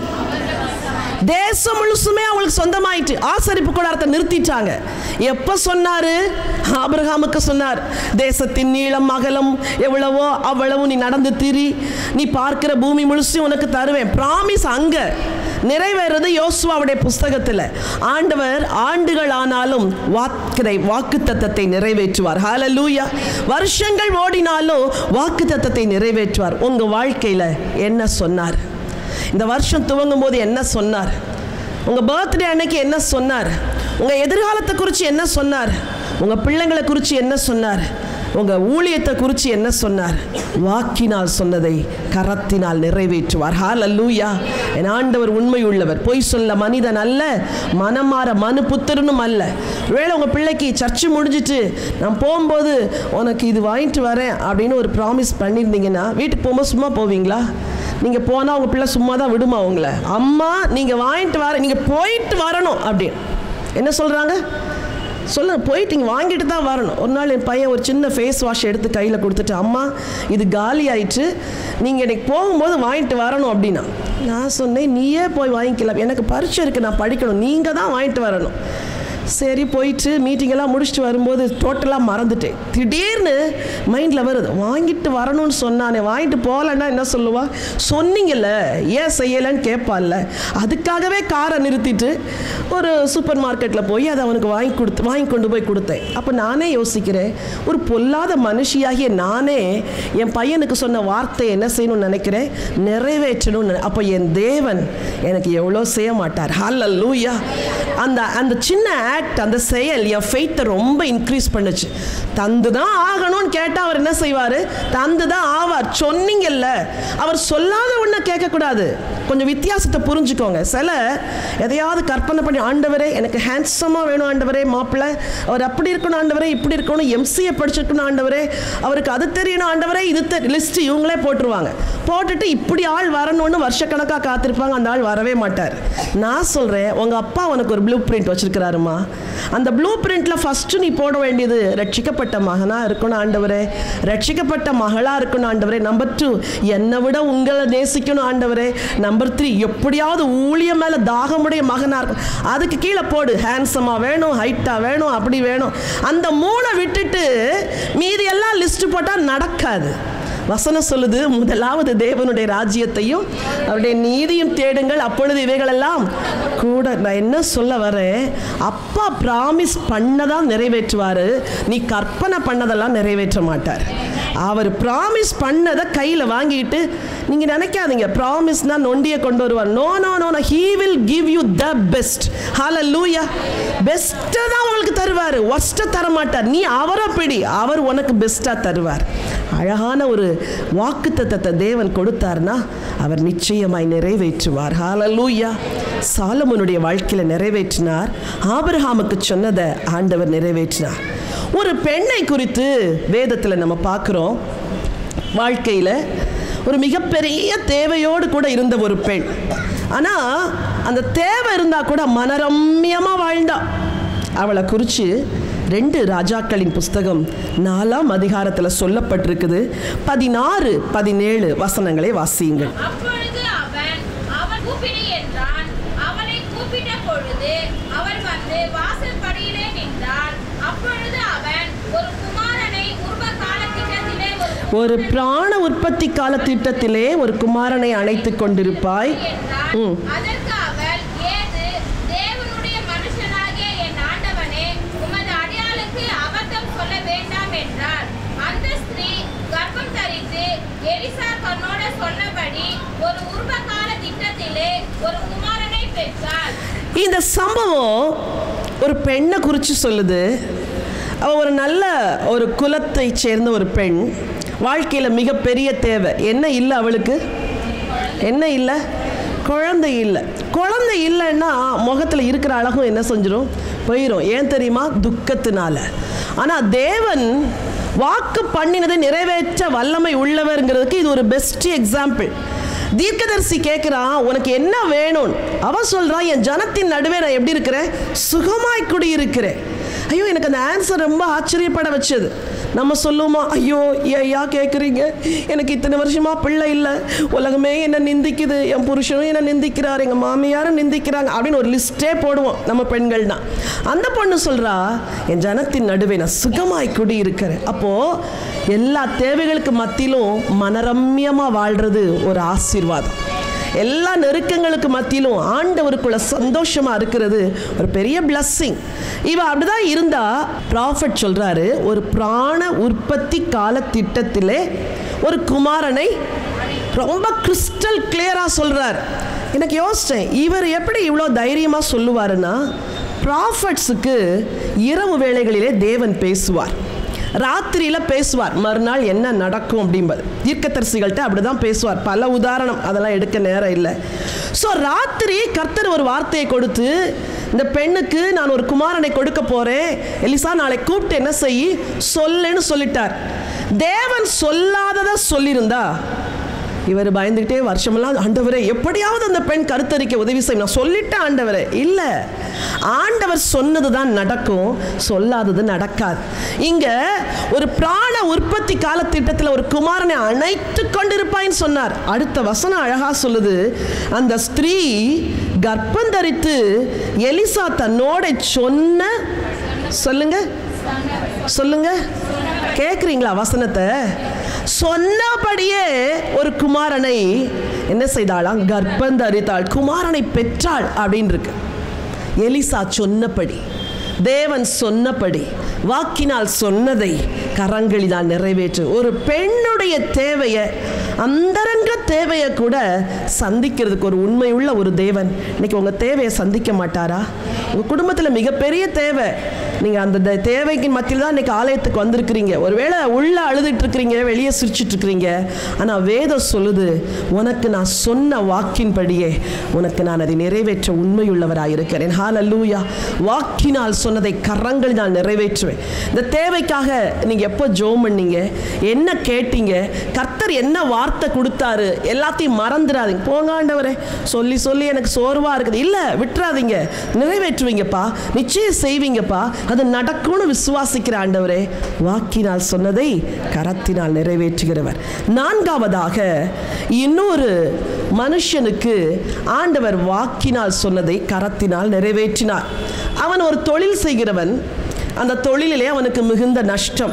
தேசம் முழுசுமே அவங்களுக்கு சொந்தமாயிட்டு ஆசரிப்பு கூடாரத்தை நிறுத்திட்டாங்க எப்ப சொன்னாரு ஆபிரகாமுக்கு சொன்னார் தேசத்தின் நீளம் அகலம் எவ்வளவோ அவ்வளவு நீ நடந்து திரி நீ பார்க்கிற பூமி முழுசும் உனக்கு தருவேன் பிராமிஸ் அங்க நிறைவேறது யோசுவாவுடைய புஸ்தகத்தில் ஆண்டவர் ஆண்டுகள் ஆனாலும் வாக்கரை வாக்கு தத்தத்தை நிறைவேற்றுவார் ஹalleluya வருஷங்கள் ஓடினாலும் வாக்கு தத்தத்தை நிறைவேற்றுவார் உங்க வாழ்க்கையில என்ன சொன்னார் இந்த வருஷம் துவங்கும் போது என்ன சொன்னார் உங்க பர்த்டே அன்னைக்கு என்ன சொன்னார் உங்க எதிர்காலத்தை குறித்து என்ன சொன்னார் உங்க பிள்ளைங்களை குறித்து என்ன சொன்னார் உங்க ஊழியத்தை குறித்து என்ன சொன்னார் வாக்கினால் சொன்னதை கரத்தினால் நிறைவேற்றுவார் ஹalleluya என் ஆண்டவர் உண்மை உள்ளவர் பொய் சொல்ல மனிதன் அல்ல மனம் மாற மனு புத்திரனும் அல்ல ஒருவேளை உங்கள் பிள்ளைக்கு சர்ச்சு முடிஞ்சிட்டு நான் போகும்போது உனக்கு இது வாங்கிட்டு வரேன் அப்படின்னு ஒரு ப்ராமிஸ் பண்ணியிருந்தீங்கன்னா வீட்டுக்கு போகும்போது சும்மா போவீங்களா நீங்கள் போனால் உங்கள் பிள்ளை சும்மா தான் விடுமா உங்களை அம்மா நீங்கள் வாங்கிட்டு வர நீங்கள் போயிட்டு வரணும் அப்படின்னு என்ன சொல்கிறாங்க சொல்லுங்க போயிட்டு இங்கே வாங்கிட்டு தான் வரணும் ஒரு நாள் என் பையன் ஒரு சின்ன ஃபேஸ் வாஷ் எடுத்து கையில் கொடுத்துட்டு அம்மா இது காலி ஆயிட்டு நீங்கள் எனக்கு போகும்போது வாங்கிட்டு வரணும் அப்படின்னா நான் சொன்னேன் நீயே போய் வாங்கிக்கலாம் எனக்கு பரீட்சை இருக்குது நான் படிக்கணும் நீங்கள் தான் வாங்கிட்டு வரணும் சரி போயிட்டு மீட்டிங் எல்லாம் முடிச்சுட்டு வரும்போது டோட்டலாக மறந்துட்டேன் திடீர்னு மைண்டில் வருது வாங்கிட்டு வரணும்னு சொன்னானே வாங்கிட்டு போகலன்னா என்ன சொல்லுவா சொன்னீங்கல்ல ஏன் செய்யலைன்னு கேட்பான்ல அதுக்காகவே காரை நிறுத்திட்டு ஒரு சூப்பர் மார்க்கெட்டில் போய் அதை அவனுக்கு வாங்கி கொடுத்து வாங்கி கொண்டு போய் கொடுத்தேன் அப்போ நானே யோசிக்கிறேன் ஒரு பொல்லாத மனுஷியாகிய நானே என் பையனுக்கு சொன்ன வார்த்தையை என்ன செய்யணும்னு நினைக்கிறேன் நிறைவேற்றணும்னு நினை- அப்போ என் தேவன் எனக்கு எவ்வளோ செய்ய மாட்டார் ஹல்ல லூயா அந்த அந்த சின்ன ஆக்ட் அந்த செயல் என் ஃபெய்த்தை ரொம்ப இன்க்ரீஸ் பண்ணுச்சு தந்து தான் ஆகணும்னு கேட்டால் அவர் என்ன செய்வார் தந்து தான் ஆவார் சொன்னீங்கல்ல அவர் சொல்லாத ஒன்றை கேட்கக்கூடாது கொஞ்சம் வித்தியாசத்தை புரிஞ்சுக்கோங்க சில எதையாவது கற்பனை பண்ணி ஆண்டவரே எனக்கு ஹேண்ட்ஸமாக வேணும் ஆண்டவரே மாப்பிள்ளை அவர் அப்படி இருக்கணும் ஆண்டவரே இப்படி இருக்கணும் எம்சிஏ படிச்சிருக்கணும் ஆண்டவரே அவருக்கு அது தெரியணும் ஆண்டவரே இது லிஸ்ட் இவங்களே போட்டுருவாங்க போட்டுட்டு இப்படி ஆள் வரணும்னு வருஷக்கணக்காக காத்திருப்பாங்க அந்த ஆள் வரவே மாட்டார் நான் சொல்கிறேன் உங்கள் அப்பா உனக்கு ஒரு ப்ளூ பிரிண்ட் வச்சிருக்கிறாருமா அந்த ப்ளூ பிரிண்ட்டில் ஃபஸ்ட்டு நீ போட வேண்டியது ரட்சிக்கப்பட்ட மகனாக இருக்கணும் ஆண்டவரே ரட்சிக்கப்பட்ட மகளாக இருக்கணும் ஆண்டவரே நம்பர் டூ என்னை விட உங்களை நேசிக்கணும் ஆண்டவரே நம்பர் த்ரீ எப்படியாவது ஊழியம் மேலே தாகமுடைய மகனாக இருக்கும் அதுக்கு கீழே போடு ஹேண்ட்ஸமாக வேணும் ஹைட்டாக வேணும் அப்படி வேணும் அந்த மூணை விட்டுட்டு மீதி எல்லாம் லிஸ்ட்டு போட்டால் நடக்காது வசனம் சொல்லுது முதலாவது தேவனுடைய ராஜ்யத்தையும் அவருடைய நீதியும் தேடுங்கள் அப்பொழுது இவைகளெல்லாம் கூட நான் என்ன சொல்ல வரேன் அப்பா ப்ராமிஸ் பண்ணதான் நிறைவேற்றுவார் நீ கற்பனை பண்ணதெல்லாம் நிறைவேற்ற மாட்டார் அவர் ப்ராமிஸ் பண்ணதை கையில் வாங்கிட்டு நீங்கள் நினைக்காதீங்க ப்ராமிஸ்னால் நொண்டியை கொண்டு வருவார் no no no no he will give you the best hallelujah பெஸ்ட்டை தான் உங்களுக்கு தருவார் ஒஸ்ட்டை தர மாட்டார் நீ அவரை பிடி அவர் உனக்கு பெஸ்ட்டாக தருவார் அழகான ஒரு வாக்குத்தத்தத்தை தேவன் கொடுத்தார்னா அவர் நிச்சயமாய் நிறைவேற்றுவார் ஹalleluya சாலமோனுடைய வாழ்க்கையில் நிறைவேற்றினார் ஆபிரகாமுக்கு சொன்னதை ஆண்டவர் நிறைவேற்றினார் ஒரு பெண்ணை குறித்து வேதத்தில் நம்ம பார்க்குறோம் வாழ்க்கையில் ஒரு மிகப்பெரிய தேவையோடு கூட இருந்த ஒரு பெண் ஆனால் அந்த தேவை இருந்தால் கூட மனரம்யமாக வாழ்ந்தா அவளை குறித்து ரெண்டு ராஜாக்களின் புஸ்தகம் நாலாம் அதிகாரத்தில் சொல்லப்பட்டிருக்குது பதினாறு பதினேழு வசனங்களை வாசியுங்கள் அப்பொழுது அவன் அவன் கூப்பிடு என்றான் அவனை கூப்பிட்ட பொழுது அவன் வந்து வாசல் படியிலே நின்றான் அப்பொழுது அவன் ஒரு குமாரனை உருவ காலத்திட்டத்திலே ஒரு ஒரு பிராண உற்பத்தி கால திட்டத்திலே ஒரு குமாரனை அணைத்துக் கொண்டிருப்பாய் என்றான் ம். அதற்கு அவள் ஏது தேவனுடைய மனுஷனாகிய என் ஆண்டவனே உமது அடியாளுக்கு அபத்தம் சொல்ல வேண்டாம் என்றார் அந்த ஸ்திரீ கர்ப்பம் தரித்து எலிசா தன்னோட சொன்னபடி ஒரு உருவகால திட்டத்திலே ஒரு குமாரனை பெற்றாள் இந்த சம்பவம் ஒரு பெண்ணை குறித்து சொல்லுது அவ ஒரு நல்ல ஒரு குலத்தை சேர்ந்த ஒரு பெண் வாழ்க்கையில் மிகப்பெரிய தேவை என்ன இல்லை அவளுக்கு என்ன இல்லை குழந்தை இல்லை குழந்தை இல்லைன்னா முகத்தில் இருக்கிற அழகும் என்ன செஞ்சிடும் போயிடும் ஏன் தெரியுமா துக்கத்தினால ஆனால் தேவன் வாக்கு பண்ணினதை நிறைவேற்ற வல்லமை உள்ளவர்ங்கிறதுக்கு இது ஒரு பெஸ்ட் எக்ஸாம்பிள் தீர்க்கதரிசி கேட்குறான் உனக்கு என்ன வேணும் அவன் சொல்றான் என் ஜனத்தின் நடுவே நான் எப்படி இருக்கிறேன் சுகமாய் குடியிருக்கிறேன் ஐயோ எனக்கு அந்த ஆன்சர் ரொம்ப ஆச்சரியப்பட வச்சது நம்ம சொல்லுவோமா ஐயோ ஐயா கேட்குறீங்க எனக்கு இத்தனை வருஷமா பிள்ளை இல்லை உலகமே என்ன நிந்திக்குது என் புருஷனும் என்ன நிந்திக்கிறார் எங்கள் மாமியாரும் நிந்திக்கிறாங்க அப்படின்னு ஒரு லிஸ்ட்டே போடுவோம் நம்ம பெண்கள் தான் அந்த பொண்ணு சொல்கிறா என் ஜனத்தின் நடுவே நான் சுகமாய் குடியிருக்கிறேன் அப்போது எல்லா தேவைகளுக்கு மத்தியிலும் மனரம்யமாக வாழ்கிறது ஒரு ஆசீர்வாதம் எல்லா நெருக்கங்களுக்கு மத்தியிலும் ஆண்டவருக்குள்ள சந்தோஷமா இருக்கிறது ஒரு பெரிய பிளஸ்ஸிங் இவ அப்படிதான் இருந்தா ப்ராஃபட் சொல்றாரு ஒரு பிராண உற்பத்தி கால திட்டத்திலே ஒரு குமாரனை ரொம்ப கிறிஸ்டல் கிளியரா சொல்றார் எனக்கு யோசிச்சேன் இவர் எப்படி இவ்வளோ தைரியமா சொல்லுவாருன்னா ப்ராஃபட்ஸுக்கு இரவு வேளைகளிலே தேவன் பேசுவார் ராத்திரியில் பேசுவார் மறுநாள் என்ன நடக்கும் அப்படின்பது தீர்க்கதரிசிகள்கிட்ட அப்படி தான் பேசுவார் பல உதாரணம் அதெல்லாம் எடுக்க நேரம் இல்லை ஸோ ராத்திரி கர்த்தர் ஒரு வார்த்தையை கொடுத்து இந்த பெண்ணுக்கு நான் ஒரு குமாரனை கொடுக்க போகிறேன் எலிசா நாளை கூப்பிட்டு என்ன செய் சொல்லுன்னு சொல்லிட்டார் தேவன் சொல்லாததை சொல்லியிருந்தா இவர் பயந்துக்கிட்டே வருஷமெல்லாம் ஆண்டவரே எப்படியாவது அந்த பெண் கருத்தரிக்க உதவி செய்யும் நான் சொல்லிட்டேன் ஆண்டவரே இல்லை ஆண்டவர் சொன்னது தான் நடக்கும் சொல்லாதது நடக்காது இங்க ஒரு பிராண உற்பத்தி காலத்திட்டத்தில் ஒரு குமாரனை அணைத்து கொண்டிருப்பாயின்னு சொன்னார் அடுத்த வசனம் அழகா சொல்லுது அந்த ஸ்திரீ கர்ப்பம் தரித்து எலிசா தன்னோட சொன்ன சொல்லுங்க சொல்லுங்க கேட்குறீங்களா வசனத்தை சொன்னபடியே ஒரு குமாரனை என்ன செய்தாளாம் கர்ப்பம் தரித்தாள் குமாரனை பெற்றாள் அப்படின்னு இருக்கு எலிசா சொன்னபடி தேவன் சொன்னபடி வாக்கினால் சொன்னதை கரங்களினால் நிறைவேற்று ஒரு பெண்ணுடைய தேவையை அந்தரங்க தேவையை கூட சந்திக்கிறதுக்கு ஒரு உண்மையுள்ள ஒரு தேவன் இன்னைக்கு உங்கள் தேவையை சந்திக்க மாட்டாரா உங்கள் குடும்பத்தில் மிகப்பெரிய தேவை நீங்கள் அந்த தே- தேவைக்கு மத்தியில் தான் இன்னைக்கு ஆலயத்துக்கு வந்திருக்கிறீங்க ஒருவேளை உள்ள அழுதுட்டு இருக்கிறீங்க வெளியே சிரிச்சிட்டு இருக்கிறீங்க ஆனால் வேதம் சொல்லுது உனக்கு நான் சொன்ன வாக்கின்படியே உனக்கு நான் அதை நிறைவேற்ற உண்மையுள்ளவராக இருக்கிறேன் ஹalleluya வாக்கினால் சொன்னதை கரங்கள் நான் நிறைவேற்றுவேன் இந்த தேவைக்காக நீங்கள் எப்போ ஜோம் பண்ணீங்க என்ன கேட்டீங்க கர்த்தர் என்ன வார்த்தை கொடுத்தாரு எல்லாத்தையும் மறந்துடாதீங்க போங்க ஆண்டவரே சொல்லி சொல்லி எனக்கு சோர்வா இருக்குது இல்லை விட்டுறாதீங்க நிறைவேற்றுவீங்கப்பா நிச்சயம் செய்வீங்கப்பா அது நடக்கும்னு விசுவாசிக்கிற ஆண்டவரே வாக்கினால் சொன்னதை கரத்தினால் நிறைவேற்றுகிறவர் நான்காவதாக இன்னொரு மனுஷனுக்கு ஆண்டவர் வாக்கினால் சொன்னதை கரத்தினால் நிறைவேற்றினார் அவன் ஒரு தொழில் செய்கிறவன் அந்த தொழிலிலே அவனுக்கு மிகுந்த நஷ்டம்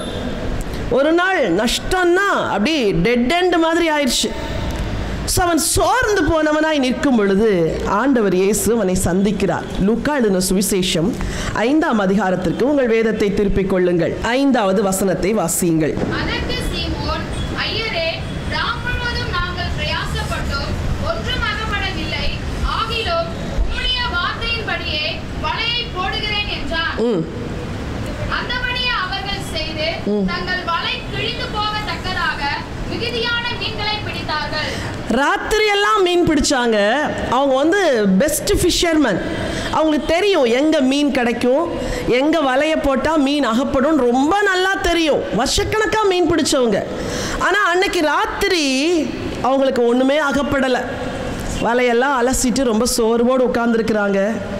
ஒரு நாள் நஷ்டம்னா அப்படி டெட் எண்ட் மாதிரி ஆயிடுச்சு ஸோ அவன் சோர்ந்து போனவனாய் நிற்கும் பொழுது ஆண்டவர் இயேசு அவனை சந்திக்கிறார் லூக்கா எழுதின சுவிசேஷம் ஐந்தாம் அதிகாரத்திற்கு உங்கள் வேதத்தை திருப்பிக் கொள்ளுங்கள் ஐந்தாவது வசனத்தை வாசியுங்கள் அதற்கு சீமோன் ஐயரே ராம் முழுவதும் நாங்கள் பிரயாசப்பட்டோம் ஒன்றும் அகப்படவில்லை ஆகிலும் உம்முடைய வார்த்தையின்படியே வலையை போடுகிறேன் என்றான் ம் அந்தபடியே அவர்கள் செய்து தங்கள் வலை கிழிந்து போகத்தக்கதாக மிகுதியான மீன்களை பிடித்தார்கள் ராத்திரி எல்லாம் மீன் பிடிச்சாங்க அவங்க வந்து பெஸ்ட் ஃபிஷர்மேன் அவங்களுக்கு தெரியும் எங்கே மீன் கிடைக்கும் எங்கே வலையை போட்டால் மீன் அகப்படும் ரொம்ப நல்லா தெரியும் வருஷக்கணக்காக மீன் பிடிச்சவங்க ஆனால் அன்னைக்கு ராத்திரி அவங்களுக்கு ஒன்றுமே அகப்படலை வலையெல்லாம் அலசிட்டு ரொம்ப சோர்வோடு உட்கார்ந்துருக்குறாங்க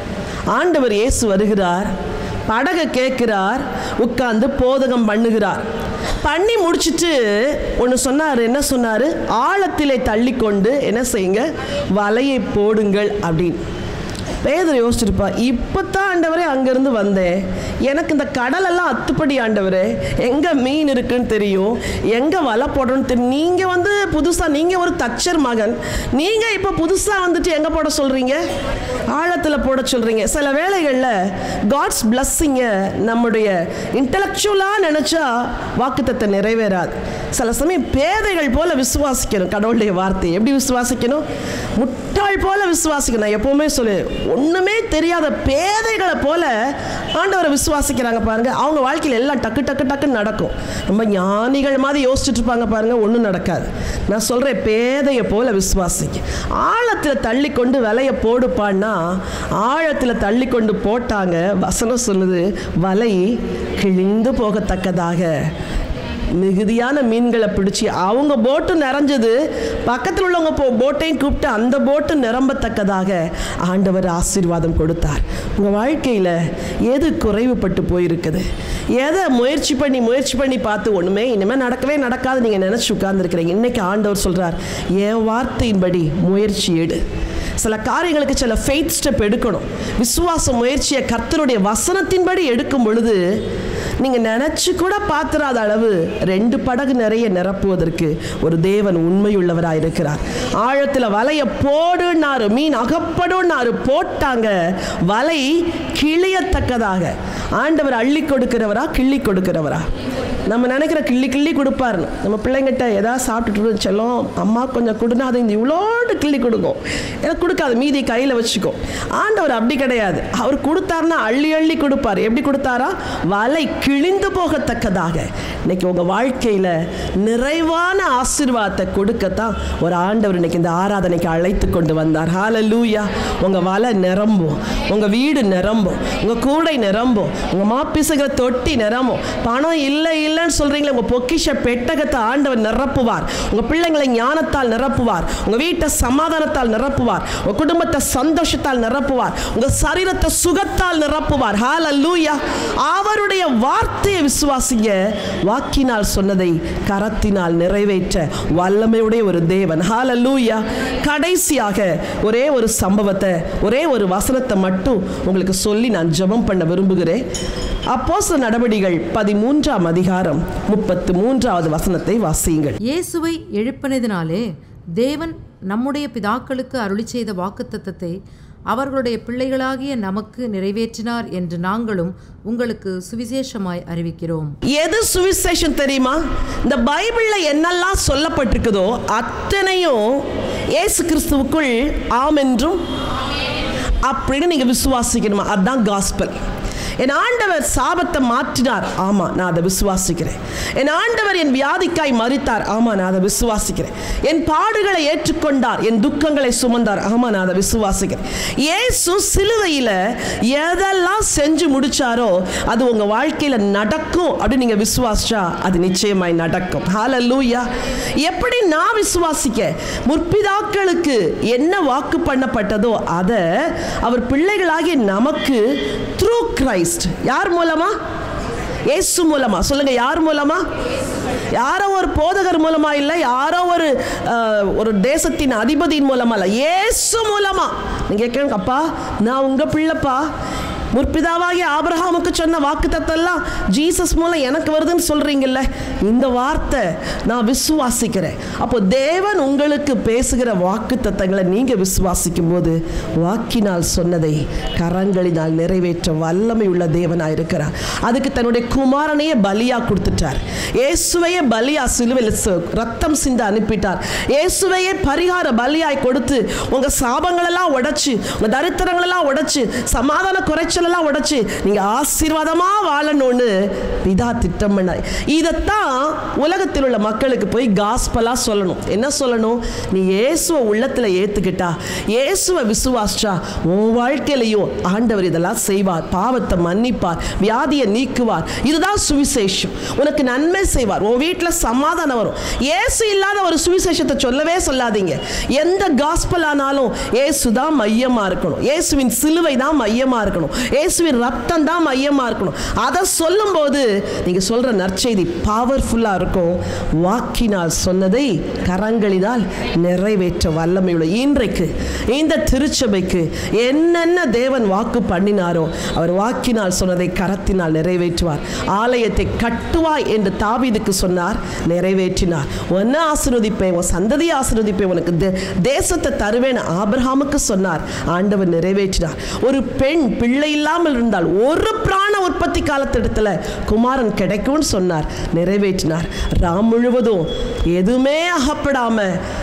ஆண்டவர் இயேசு வருகிறார் படகை கேட்கிறார் உட்கார்ந்து போதகம் பண்ணுகிறார் பண்ணி முடிச்சிட்டு ஒன்று சொன்னார் என்ன சொன்னார் ஆழத்திலே தள்ளிக்கொண்டு என்ன செய்யுங்க வலையை போடுங்கள் அப்படின்னு பேதர் யோசிச்சிருப்பா இப்போ தான் ஆண்டவரே அங்கேருந்து வந்தேன் எனக்கு இந்த கடலெல்லாம் அத்துப்படி ஆண்டவரே எங்கே மீன் இருக்குன்னு தெரியும் எங்கே வலை போடணும்னு தெரியும் நீங்கள் வந்து புதுசாக நீங்கள் ஒரு தச்சர் மகன் நீங்கள் இப்போ புதுசாக வந்துட்டு எங்கே போட சொல்கிறீங்க ஆழத்தில் போட சொல்கிறீங்க சில வேளைகளில் காட்ஸ் பிளஸ்ஸிங்கை நம்முடைய இன்டலெக்சுவலாக நினச்சா வாக்குத்தத்தை நிறைவேறாது சில சமயம் பேதைகள் போல விசுவாசிக்கணும் கடவுளுடைய வார்த்தையை எப்படி விசுவாசிக்கணும் முட்டாள் போல விசுவாசிக்கணும் நான் எப்பவுமே சொல்லு ஒண்ணுமே தெரியாத பேதைகளை போல ஆண்டவரை விசுவாசிக்கிறாங்க பாருங்க அவங்க வாழ்க்கையில் எல்லாம் டக்கு டக்கு டக்குன்னு நடக்கும் ரொம்ப ஞானிகள் மாதிரி யோசிச்சுட்டு இருப்பாங்க பாருங்க ஒன்றும் நடக்காது நான் சொல்றேன் பேதையை போல விசுவாசிக்க ஆழத்தில் தள்ளி கொண்டு விலையை போடுப்பான்னா ஆழத்தில் தள்ளி கொண்டு போட்டாங்க வசனம் சொல்லுது வலை கிழிந்து போகத்தக்கதாக மிகுதியான மீன்களை பிடிச்சி அவங்க போட்டு நிறைஞ்சது பக்கத்தில் உள்ளவங்க போ போட்டையும் கூப்பிட்டு அந்த போட்டு நிரம்பத்தக்கதாக ஆண்டவர் ஆசீர்வாதம் கொடுத்தார் உங்கள் வாழ்க்கையில் எது குறைவுபட்டு போயிருக்குது எதை முயற்சி பண்ணி முயற்சி பண்ணி பார்த்து ஒன்றுமே இனிமேல் நடக்கவே நடக்காது நீங்கள் நினச்சி உட்கார்ந்துருக்கிறீங்க இன்றைக்கி ஆண்டவர் சொல்கிறார் என் வார்த்தையின்படி முயற்சி எடு சில காரியங்களுக்கு சில ஃபெய்த் ஸ்டெப் எடுக்கணும் விசுவாச முயற்சியை கர்த்தருடைய வசனத்தின்படி எடுக்கும் பொழுது நீங்கள் நினச்சி கூட பார்த்துறாத அளவு ரெண்டு படகு நிறைய நிரப்புவதற்கு ஒரு தேவன் உண்மையுள்ளவராக இருக்கிறார் ஆழத்தில் வலையை போடுனாரு மீன் அகப்படுனாரு போட்டாங்க வலை கிளியத்தக்கதாக ஆண்டவர் அள்ளி கொடுக்கிறவரா கிள்ளி கொடுக்கிறவரா நம்ம நினைக்கிற கிள்ளி கிள்ளி கொடுப்பாருன்னு நம்ம பிள்ளைங்கிட்ட ஏதாவது சாப்பிட்டுட்டு செல்லும் அம்மா கொஞ்சம் கொடுனா அது இந்த இவ்வளோண்டு கிள்ளி கொடுக்கும் எனக்கு கொடுக்காது மீதி கையில் வச்சுக்கோ ஆண்டவர் அப்படி கிடையாது அவர் கொடுத்தாருன்னா அள்ளி அள்ளி கொடுப்பார் எப்படி கொடுத்தாரா வலை கிழிந்து போகத்தக்கதாக இன்னைக்கு உங்கள் வாழ்க்கையில் நிறைவான ஆசீர்வாதத்தை கொடுக்கத்தான் ஒரு ஆண்டவர் இன்னைக்கு இந்த ஆராதனைக்கு அழைத்து கொண்டு வந்தார் ஹalleluya உங்கள் வலை நிரம்பும் உங்கள் வீடு நிரம்பும் உங்கள் கூடை நிரம்பும் உங்கள் மாப்பிசுகிற தொட்டி நிரம்பும் பணம் இல்லை இல்லைன்னு சொல்கிறீங்களே உங்கள் பொக்கிஷ பெட்டகத்தை ஆண்டவர் நிரப்புவார் உங்கள் பிள்ளைங்களை ஞானத்தால் நிரப்புவார் உங்கள் வீட்டை சமாதானத்தால் நிரப்புவார் உங்கள் குடும்பத்தை சந்தோஷத்தால் நிரப்புவார் உங்கள் சரீரத்தை சுகத்தால் நிரப்புவார் ஹalleluya அவருடைய வார்த்தையை விசுவாசிங்க வாக்கினால் சொன்னதை கரத்தினால் நிறைவேற்ற வல்லமையுடைய ஒரு தேவன் ஹalleluya கடைசியாக ஒரே ஒரு சம்பவத்தை ஒரே ஒரு வசனத்தை மட்டும் உங்களுக்கு சொல்லி நான் ஜெபம் பண்ண விரும்புகிறேன் அப்போஸ்தல நடவடிகள் பதிமூன்றாம் அதிகாரம் முப்பத்து மூன்றாவது வசனத்தை வாசியுங்கள் இயேசுவை எழுப்பினதினாலே தேவன் நம்முடைய பிதாக்களுக்கு அருளி செய்த வாக்குத்தத்தத்தை அவர்களுடைய பிள்ளைகளாகிய நமக்கு நிறைவேற்றினார் என்று நாங்களும் உங்களுக்கு சுவிசேஷமாய் அறிவிக்கிறோம் எது சுவிசேஷம் தெரியுமா இந்த பைபிள்ல என்னெல்லாம் சொல்லப்பட்டிருக்குதோ அத்தனையும் இயேசு கிறிஸ்துவுக்குள் ஆம் என்றும் அப்படின்னு நீங்க விசுவாசிக்கணுமா அதுதான் காஸ்பல் என் ஆண்டவர் சாபத்தை மாற்றினார் ஆமா நான் அதை விசுவாசிக்கிறேன் என் ஆண்டவர் என் வியாதிக்காய் மறித்தார் ஆமா நான் அதை விசுவாசிக்கிறேன் என் பாடுகளை ஏற்றுக்கொண்டார் என் துக்கங்களை சுமந்தார் ஆமா நான் அதை விசுவாசிக்கிறேன் இயேசு சிலுவையில் எதெல்லாம் செஞ்சு முடிச்சாரோ அது உங்க வாழ்க்கையில நடக்கும் அப்படின்னு நீங்க விசுவாசிச்சா அது நிச்சயமாய் நடக்கும் ஹalleluya எப்படி நான் விசுவாசிக்க முற்பிதாக்களுக்கு என்ன வாக்கு பண்ணப்பட்டதோ அதை அவர் பிள்ளைகளாகிய நமக்கு த்ரூ கிரைஸ்ட் யார் மூலமா இயேசு மூலமா சொல்லுங்க யார் மூலமா யாரோ ஒரு போதகர் மூலமா இல்லை யாரோ ஒரு அஹ், ஒரு தேசத்தின் அதிபதியின் மூலமா இல்லை இயேசு மூலமா நீங்க கேட்கணும் அப்பா நான் உங்க பிள்ளைப்பா முற்பிதாவாகிய ஆபிரகாமுக்கு சொன்ன வாக்குத்தத்தெல்லாம் ஜீசஸ் மூலம் எனக்கு வருதுன்னு சொல்றீங்கல்ல இந்த வார்த்தை நான் விசுவாசிக்கிறேன் அப்போ தேவன் உங்களுக்கு பேசுகிற வாக்குத்தத்தங்களை நீங்க விசுவாசிக்கும் போது வாக்கினால் சொன்னதை கரங்களினால் நிறைவேற்ற வல்லமை உள்ள தேவனாக இருக்கிறார் அதுக்கு தன்னுடைய குமாரனையே பலியா கொடுத்துட்டார் இயேசுவையே பலியா சிலுவையில் ச- ரத்தம் சிந்த அனுப்பிட்டார் இயேசுவையே பரிகார பலியாய் கொடுத்து உங்க சாபங்களெல்லாம் உடைச்சு உங்க தரித்திரங்களெல்லாம் உடைச்சு சமாதான குறைச்சலெல்லாம் உடைச்சு நீங்க ஆசீர்வாதமா வாழணும்னு பிதா திட்டம் பண்ணார் இதைத்தான் உலகத்தில் உள்ள மக்களுக்கு போய் காஸ்பலா சொல்லணும் என்ன சொல்லணும் நீ இயேசுவை உள்ளத்துல ஏத்துக்கிட்டா இயேசுவை விசுவாசிச்சா உன் வாழ்க்கையிலையும் ஆண்டவர் இதெல்லாம் செய்வார் பாவத்தை மன்னிப்பார் வியாதியை நீக்குவார் இதுதான் சுவிசேஷம் உனக்கு நன்மை செய்வார் உன் வீட்டில் சமாதானம் வரும் இயேசு இல்லாத ஒரு சுவிசேஷத்தை சொல்லவே சொல்லாதீங்க எந்த காஸ்பல் ஆனாலும் இயேசு தான் மையமா இருக்கணும் இயேசுவின் சிலுவை தான் மையமா இருக்கணும் இயேசுவின் ரத்தம் தான் மையமா இருக்கணும் அதை சொல்லும்போது நீங்க சொல்ற நற்செய்தி பவர்ஃபுல்லா இருக்கும் வாக்கினால் சொன்னதை கரங்களினால் நிறைவேற்ற வல்லமையுள்ள இன்றைக்கு இந்த திருச்சபைக்கு என்னென்ன தேவன் வாக்கு பண்ணினாரோ அவர் வாக்கினால் சொன்னதை கரத்தினால் நிறைவேற்றுவார் ஆலயத்தை கட்டுவாய் என்று தாவீதுக்கு சொன்னார் நிறைவேற்றினார் ஒன்னு ஆசீர்வதிப்பேன் உன் சந்ததியை ஆசீர்வதிப்பேன் உனக்கு தே- தேசத்தை தருவேன் ஆபிரகாமுக்கு சொன்னார் ஆண்டவர் நிறைவேற்றினார் ஒரு பெண் பிள்ளை இல்லாமல் இருந்தால் ஒரு பிராண உற்பத்தி காலத்திடத்துல குமாரன் கிடைக்கும்னு சொன்னார் நிறைவேற்றினார் ராம் முழுவதும் எதுவுமே அகப்படாம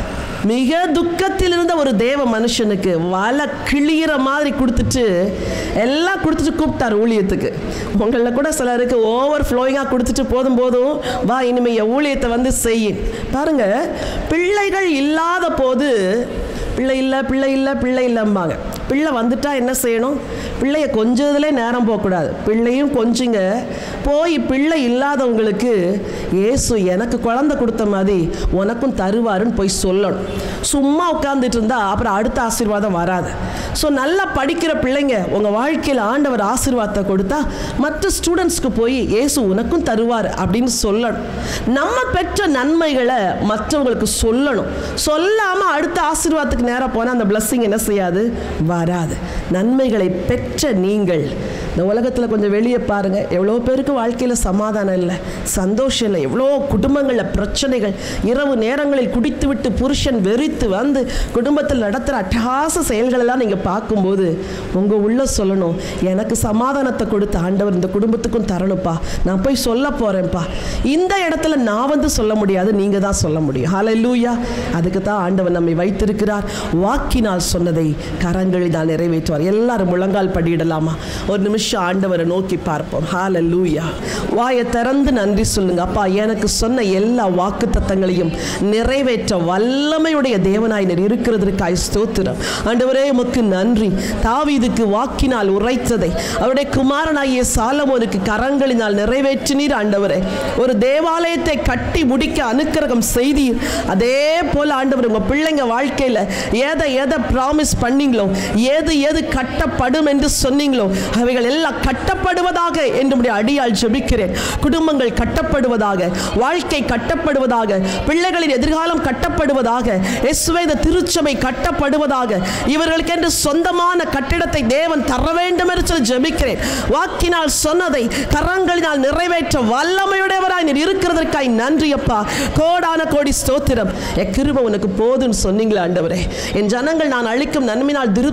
மிக துக்கத்தில் இருந்த ஒரு தேவ மனுஷனுக்கு வலை கிளியிற மாதிரி கொடுத்துட்டு எல்லாம் கொடுத்துட்டு கூப்பிட்டார் ஊழியத்துக்கு உங்களில் கூட சிலருக்கு ஓவர் ஃப்ளோயிங்காக கொடுத்துட்டு போதும் போதும் வா இனிமே என் ஊழியத்தை வந்து செய் பாருங்க பிள்ளைகள் இல்லாத போது பிள்ளை இல்லை பிள்ளை இல்லை பிள்ளை இல்லைம்பாங்க பிள்ளை வந்துட்டா என்ன செய்யணும் பிள்ளைய கொஞ்சதுலே நேரம் போகக்கூடாது பிள்ளையும் கொஞ்சுங்க போய் பிள்ளை இல்லாதவங்களுக்கு இயேசு எனக்கு குழந்தை கொடுத்த மாதிரி உனக்கும் தருவாருன்னு போய் சொல்லணும் சும்மா உட்காந்துட்டு இருந்தா அப்புறம் அடுத்த ஆசீர்வாதம் வராது ஸோ நல்லா படிக்கிற பிள்ளைங்க உங்கள் வாழ்க்கையில் ஆண்டவர் ஆசீர்வாதத்தை கொடுத்தா மற்ற ஸ்டூடெண்ட்ஸ்க்கு போய் இயேசு உனக்கும் தருவார் அப்படின்னு சொல்லணும் நம்ம பெற்ற நன்மைகளை மற்றவங்களுக்கு சொல்லணும் சொல்லாமல் அடுத்த ஆசீர்வாதத்துக்கு நேராக போனால் அந்த blessing என்ன செய்யாது வராது நன்மைகளை பெற்ற நீங்கள் இந்த உலகத்தில் கொஞ்சம் வெளியே பாருங்கள் எவ்வளோ பேருக்கு வாழ்க்கையில் சமாதானம் இல்லை சந்தோஷம் இல்லை எவ்வளோ குடும்பங்களில் பிரச்சனைகள் இரவு நேரங்களில் குடித்துவிட்டு புருஷன் வெறித்து வந்து குடும்பத்தில் நடத்துகிற அட்டகாச செயல்களெல்லாம் நீங்கள் பார்க்கும்போது உங்கள் உள்ள சொல்லணும் எனக்கு சமாதானத்தை கொடுத்த ஆண்டவர் இந்த குடும்பத்துக்கும் தரணும்ப்பா நான் போய் சொல்ல போகிறேன்ப்பா இந்த இடத்துல நான் வந்து சொல்ல முடியாது நீங்கள் தான் சொல்ல முடியும் ஹalleluya அதுக்கு தான் ஆண்டவர் நம்மை வைத்திருக்கிறார் வாக்கினால் சொன்னதை கரங்களில் தான் நிறைவேற்றுவார் எல்லாரும் முழங்கால் படியிடலாமா ஒரு நிமிஷம் ஆண்டவரை நோக்கி பார்ப்போம் ஹalleluya வாயை திறந்து நன்றி சொல்லுங்க அப்பா எனக்கு சொன்ன எல்லா வாக்கு தத்தங்களையும் நிறைவேற்ற வல்லமையுடைய தேவனாய் நீர் இருக்கிறதற்காய் ஸ்தோத்திரம் ஆண்டவரே உமக்கு நன்றி தாவீதுக்கு வாக்கினால் உரைத்ததை அவருடைய குமாரனாகிய சாலமோனுக்கு கரங்களினால் நிறைவேற்றினீர் ஆண்டவரே ஒரு தேவாலயத்தை கட்டி முடிக்க அனுக்கிரகம் செய்தீர் அதே போல ஆண்டவர் உங்க பிள்ளைங்க வாழ்க்கையில எதை எதை ப்ராமிஸ் பண்ணீங்களோ எது எது கட்டப்படும் என்று சொன்னீங்களோ அவைகள் எல்லாம் கட்டப்படுவதாக என்று உம்முடைய அடியால் ஜெபிக்கிறேன் குடும்பங்கள் கட்டப்படுவதாக வாழ்க்கை கட்டப்படுவதாக பிள்ளைகளின் எதிர்காலம் கட்டப்படுவதாக இயேசுவே இந்த திருச்சபை கட்டப்படுவதாக இவர்களுக்கென்று சொந்தமான கட்டிடத்தை தேவன் தர வேண்டும் என்று சொல்லி ஜெபிக்கிறேன் வாக்கினால் சொன்னதை கரங்களினால் நிறைவேற்ற வல்லமையுடையவராய் நீர் இருக்கிறதற்காய் நன்றி அப்பா கோடான கோடி ஸ்தோத்திரம் என் கிருபை உனக்கு போதுன்னு சொன்னீங்களே ஆண்டவரே என் ஜனங்கள் நான் அளிக்கும் நன்மையினால் திருப்தி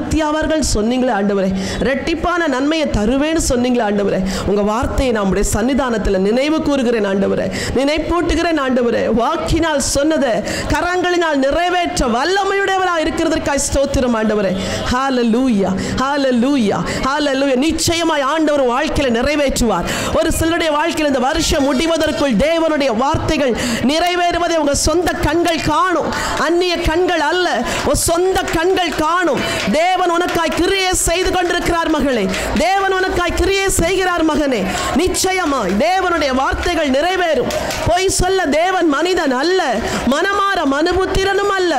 விருத்தியாவார்கள் சொன்னீங்களே ஆண்டவரே ரெட்டிப்பான நன்மையை தருவேன்னு சொன்னீங்களே ஆண்டவரே உங்க வார்த்தையை நம்முடைய சன்னிதானத்தில் நினைவு கூறுகிறேன் ஆண்டவரே நினைப்பூட்டுகிறேன் ஆண்டவரே வாக்கினால் சொன்னதை கரங்களினால் நிறைவேற்ற வல்லமையுடையவராக இருக்கிறதற்காய் ஸ்தோத்திரம் ஆண்டவரே ஹalleluya ஹalleluya ஹalleluya நிச்சயமாய் ஆண்டவர் உன் வாழ்க்கையில நிறைவேற்றுவார் ஒரு சிலருடைய வாழ்க்கையில் இந்த வருஷம் முடிவதற்குள் தேவனுடைய வார்த்தைகள் நிறைவேறுவதை உங்க சொந்த கண்கள் காணும் அந்நிய கண்கள் அல்ல உன் சொந்த கண்கள் காணும் தேவன் உனக்காய் கிரியை செய்து கொண்டிருக்கிறார் மகளே தேவன் உனக்காய் கிரியை செய்கிறார் மகனே நிச்சயமாய் தேவனுடைய வார்த்தைகள் நிறைவேறும் பொய் சொல்ல தேவன் மனிதன் அல்ல மனமாற மனுபுத்திரனும் அல்ல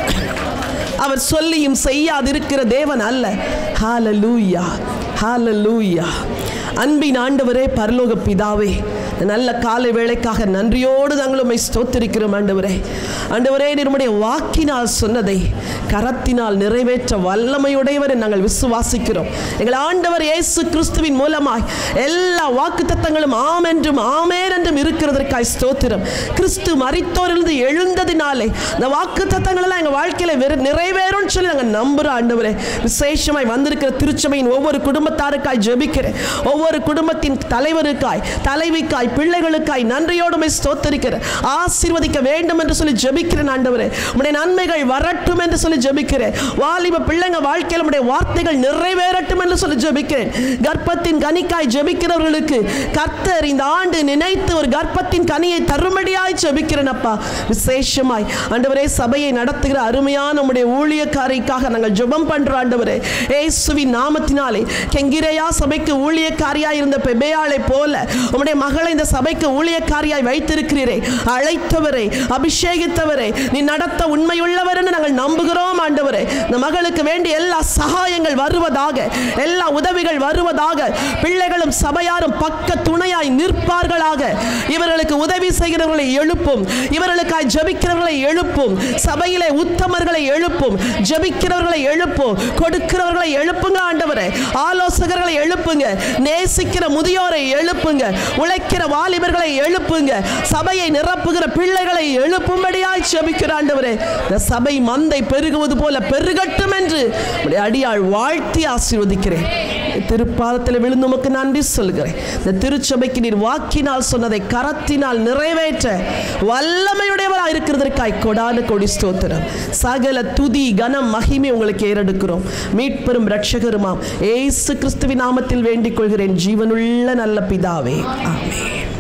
அவர் சொல்லியும் செய்யாதிருக்கிற தேவன் அல்ல ஹalleluya ஹalleluya அன்பின் ஆண்டவரே பரலோக பிதாவே இந்த நல்ல காலை வேளைக்காக நன்றியோடு நாங்கள் உம்மை ஸ்தோத்திரிக்கிறோம் ஆண்டவரே ஆண்டவரே நம்முடைய வாக்கினால் சொன்னதை கரத்தினால் நிறைவேற்ற வல்லமையுடையவரை நாங்கள் விசுவாசிக்கிறோம் எங்கள் ஆண்டவர் இயேசு கிறிஸ்துவின் மூலமாய் எல்லா வாக்குத்தத்தங்களும் ஆம் என்றும் ஆமேன் என்றும் இருக்கிறதற்காய் ஸ்தோத்திரம் கிறிஸ்து மரித்தோரிலிருந்து எழுந்ததினாலே இந்த வாக்குத்தத்தங்கள் எல்லாம் எங்கள் வாழ்க்கையில வெறு நிறைவேறும்னு சொல்லி நாங்கள் நம்புகிறோம் ஆண்டவரே விசேஷமாய் வந்திருக்கிற திருச்சபையின் ஒவ்வொரு குடும்பத்தாருக்காய் ஜெபிக்கிறேன் ஒவ்வொரு குடும்பத்தின் தலைவருக்காய் தலைவிக்காய் பிள்ளைகளுக்காய் நன்றியோடுமை ஸ்தோத்தரிக்கிறேன் ஆசீர்வதிக்க வேண்டும் என்று சொல்லி ஜெபிக்கிறேன் ஆண்டவரே உடைய நன்மைகள் வரட்டும் என்று சொல்லி ஜெபிக்கிறேன் வாலிப பிள்ளைங்க வாழ்க்கையில் உடைய வார்த்தைகள் நிறைவேறட்டும் என்று சொல்லி ஜெபிக்கிறேன் கர்ப்பத்தின் கனிக்காய் ஜெபிக்கிறவர்களுக்கு கர்த்தர் இந்த ஆண்டு நினைத்து ஒரு கர்ப்பத்தின் கனியை தருமடியாய் ஜெபிக்கிறேன் அப்பா விசேஷமாய் ஆண்டவரே சபையை நடத்துகிற அருமையான உடைய ஊழியக்காரிக்காக நாங்கள் ஜெபம் பண்றோம் ஆண்டவரே ஏசுவின் நாமத்தினாலே கெங்கிரையா சபைக்கு ஊழியக்காரியாய் இருந்த பெபேயாளை போல உம்முடைய மகளை இந்த சபைக்கு ஊழியக்காரியாய் வைத்திருக்கிறீரே அழைத்தவரை அபிஷேகித்தவரை நீ நடத்த உண்மையுள்ளவர் என்று நாங்கள் நம்புகிறோம் ஆண்டவரே இந்த மகளுக்கு வேண்டிய எல்லா சகாயங்கள் வருவதாக எல்லா உதவிகள் வருவதாக பிள்ளைகளும் சபையாரும் பக்க துணையாய் நிற்பார்களாக இவர்களுக்கு உதவி செய்கிறவர்களை எழுப்பும் இவர்களுக்காய் ஜெபிக்கிறவர்களை எழுப்பும் சபையிலே உத்தமர்களை எழுப்பும் ஜெபிக்கிறவர்களை எழுப்பும் கொடுக்கிறவர்களை எழுப்புங்க ஆண்டவரே ஆலோசகர்களை எழுப்புங்க நேசிக்கிற முதியோரை எழுப்புங்க உழைக்கிற வாலிபர்களை எழுப்புங்க சபையை நிரப்புகிற பிள்ளைகளை எழுப்பும்படியாய் ஜெபிக்கிற ஆண்டவரே இந்த சபை மந்தை பெருகுவது போல பெருகட்டும் என்று உடைய அடியாள் வாழ்த்தி ஆசீர்வதிக்கிறேன் திருப்பாதத்தில் விழுந்து உமக்கு நன்றி சொல்கிறேன் இந்த திருச்சபைக்கு நீர் வாக்கினால் சொன்னதை கரத்தினால் நிறைவேற்ற வல்லமையுடையவராக இருக்கிறதற்காய் கொடான கொடி ஸ்தோத்திரம் சகல துதி கனம் மகிமை உங்களுக்கு ஏறெடுக்கிறோம் மீட்பெரும் ரட்சகருமாம் ஏசு கிறிஸ்துவின் நாமத்தில் வேண்டிக் கொள்கிறேன் ஜீவனுள்ள நல்ல பிதாவே ஆமென்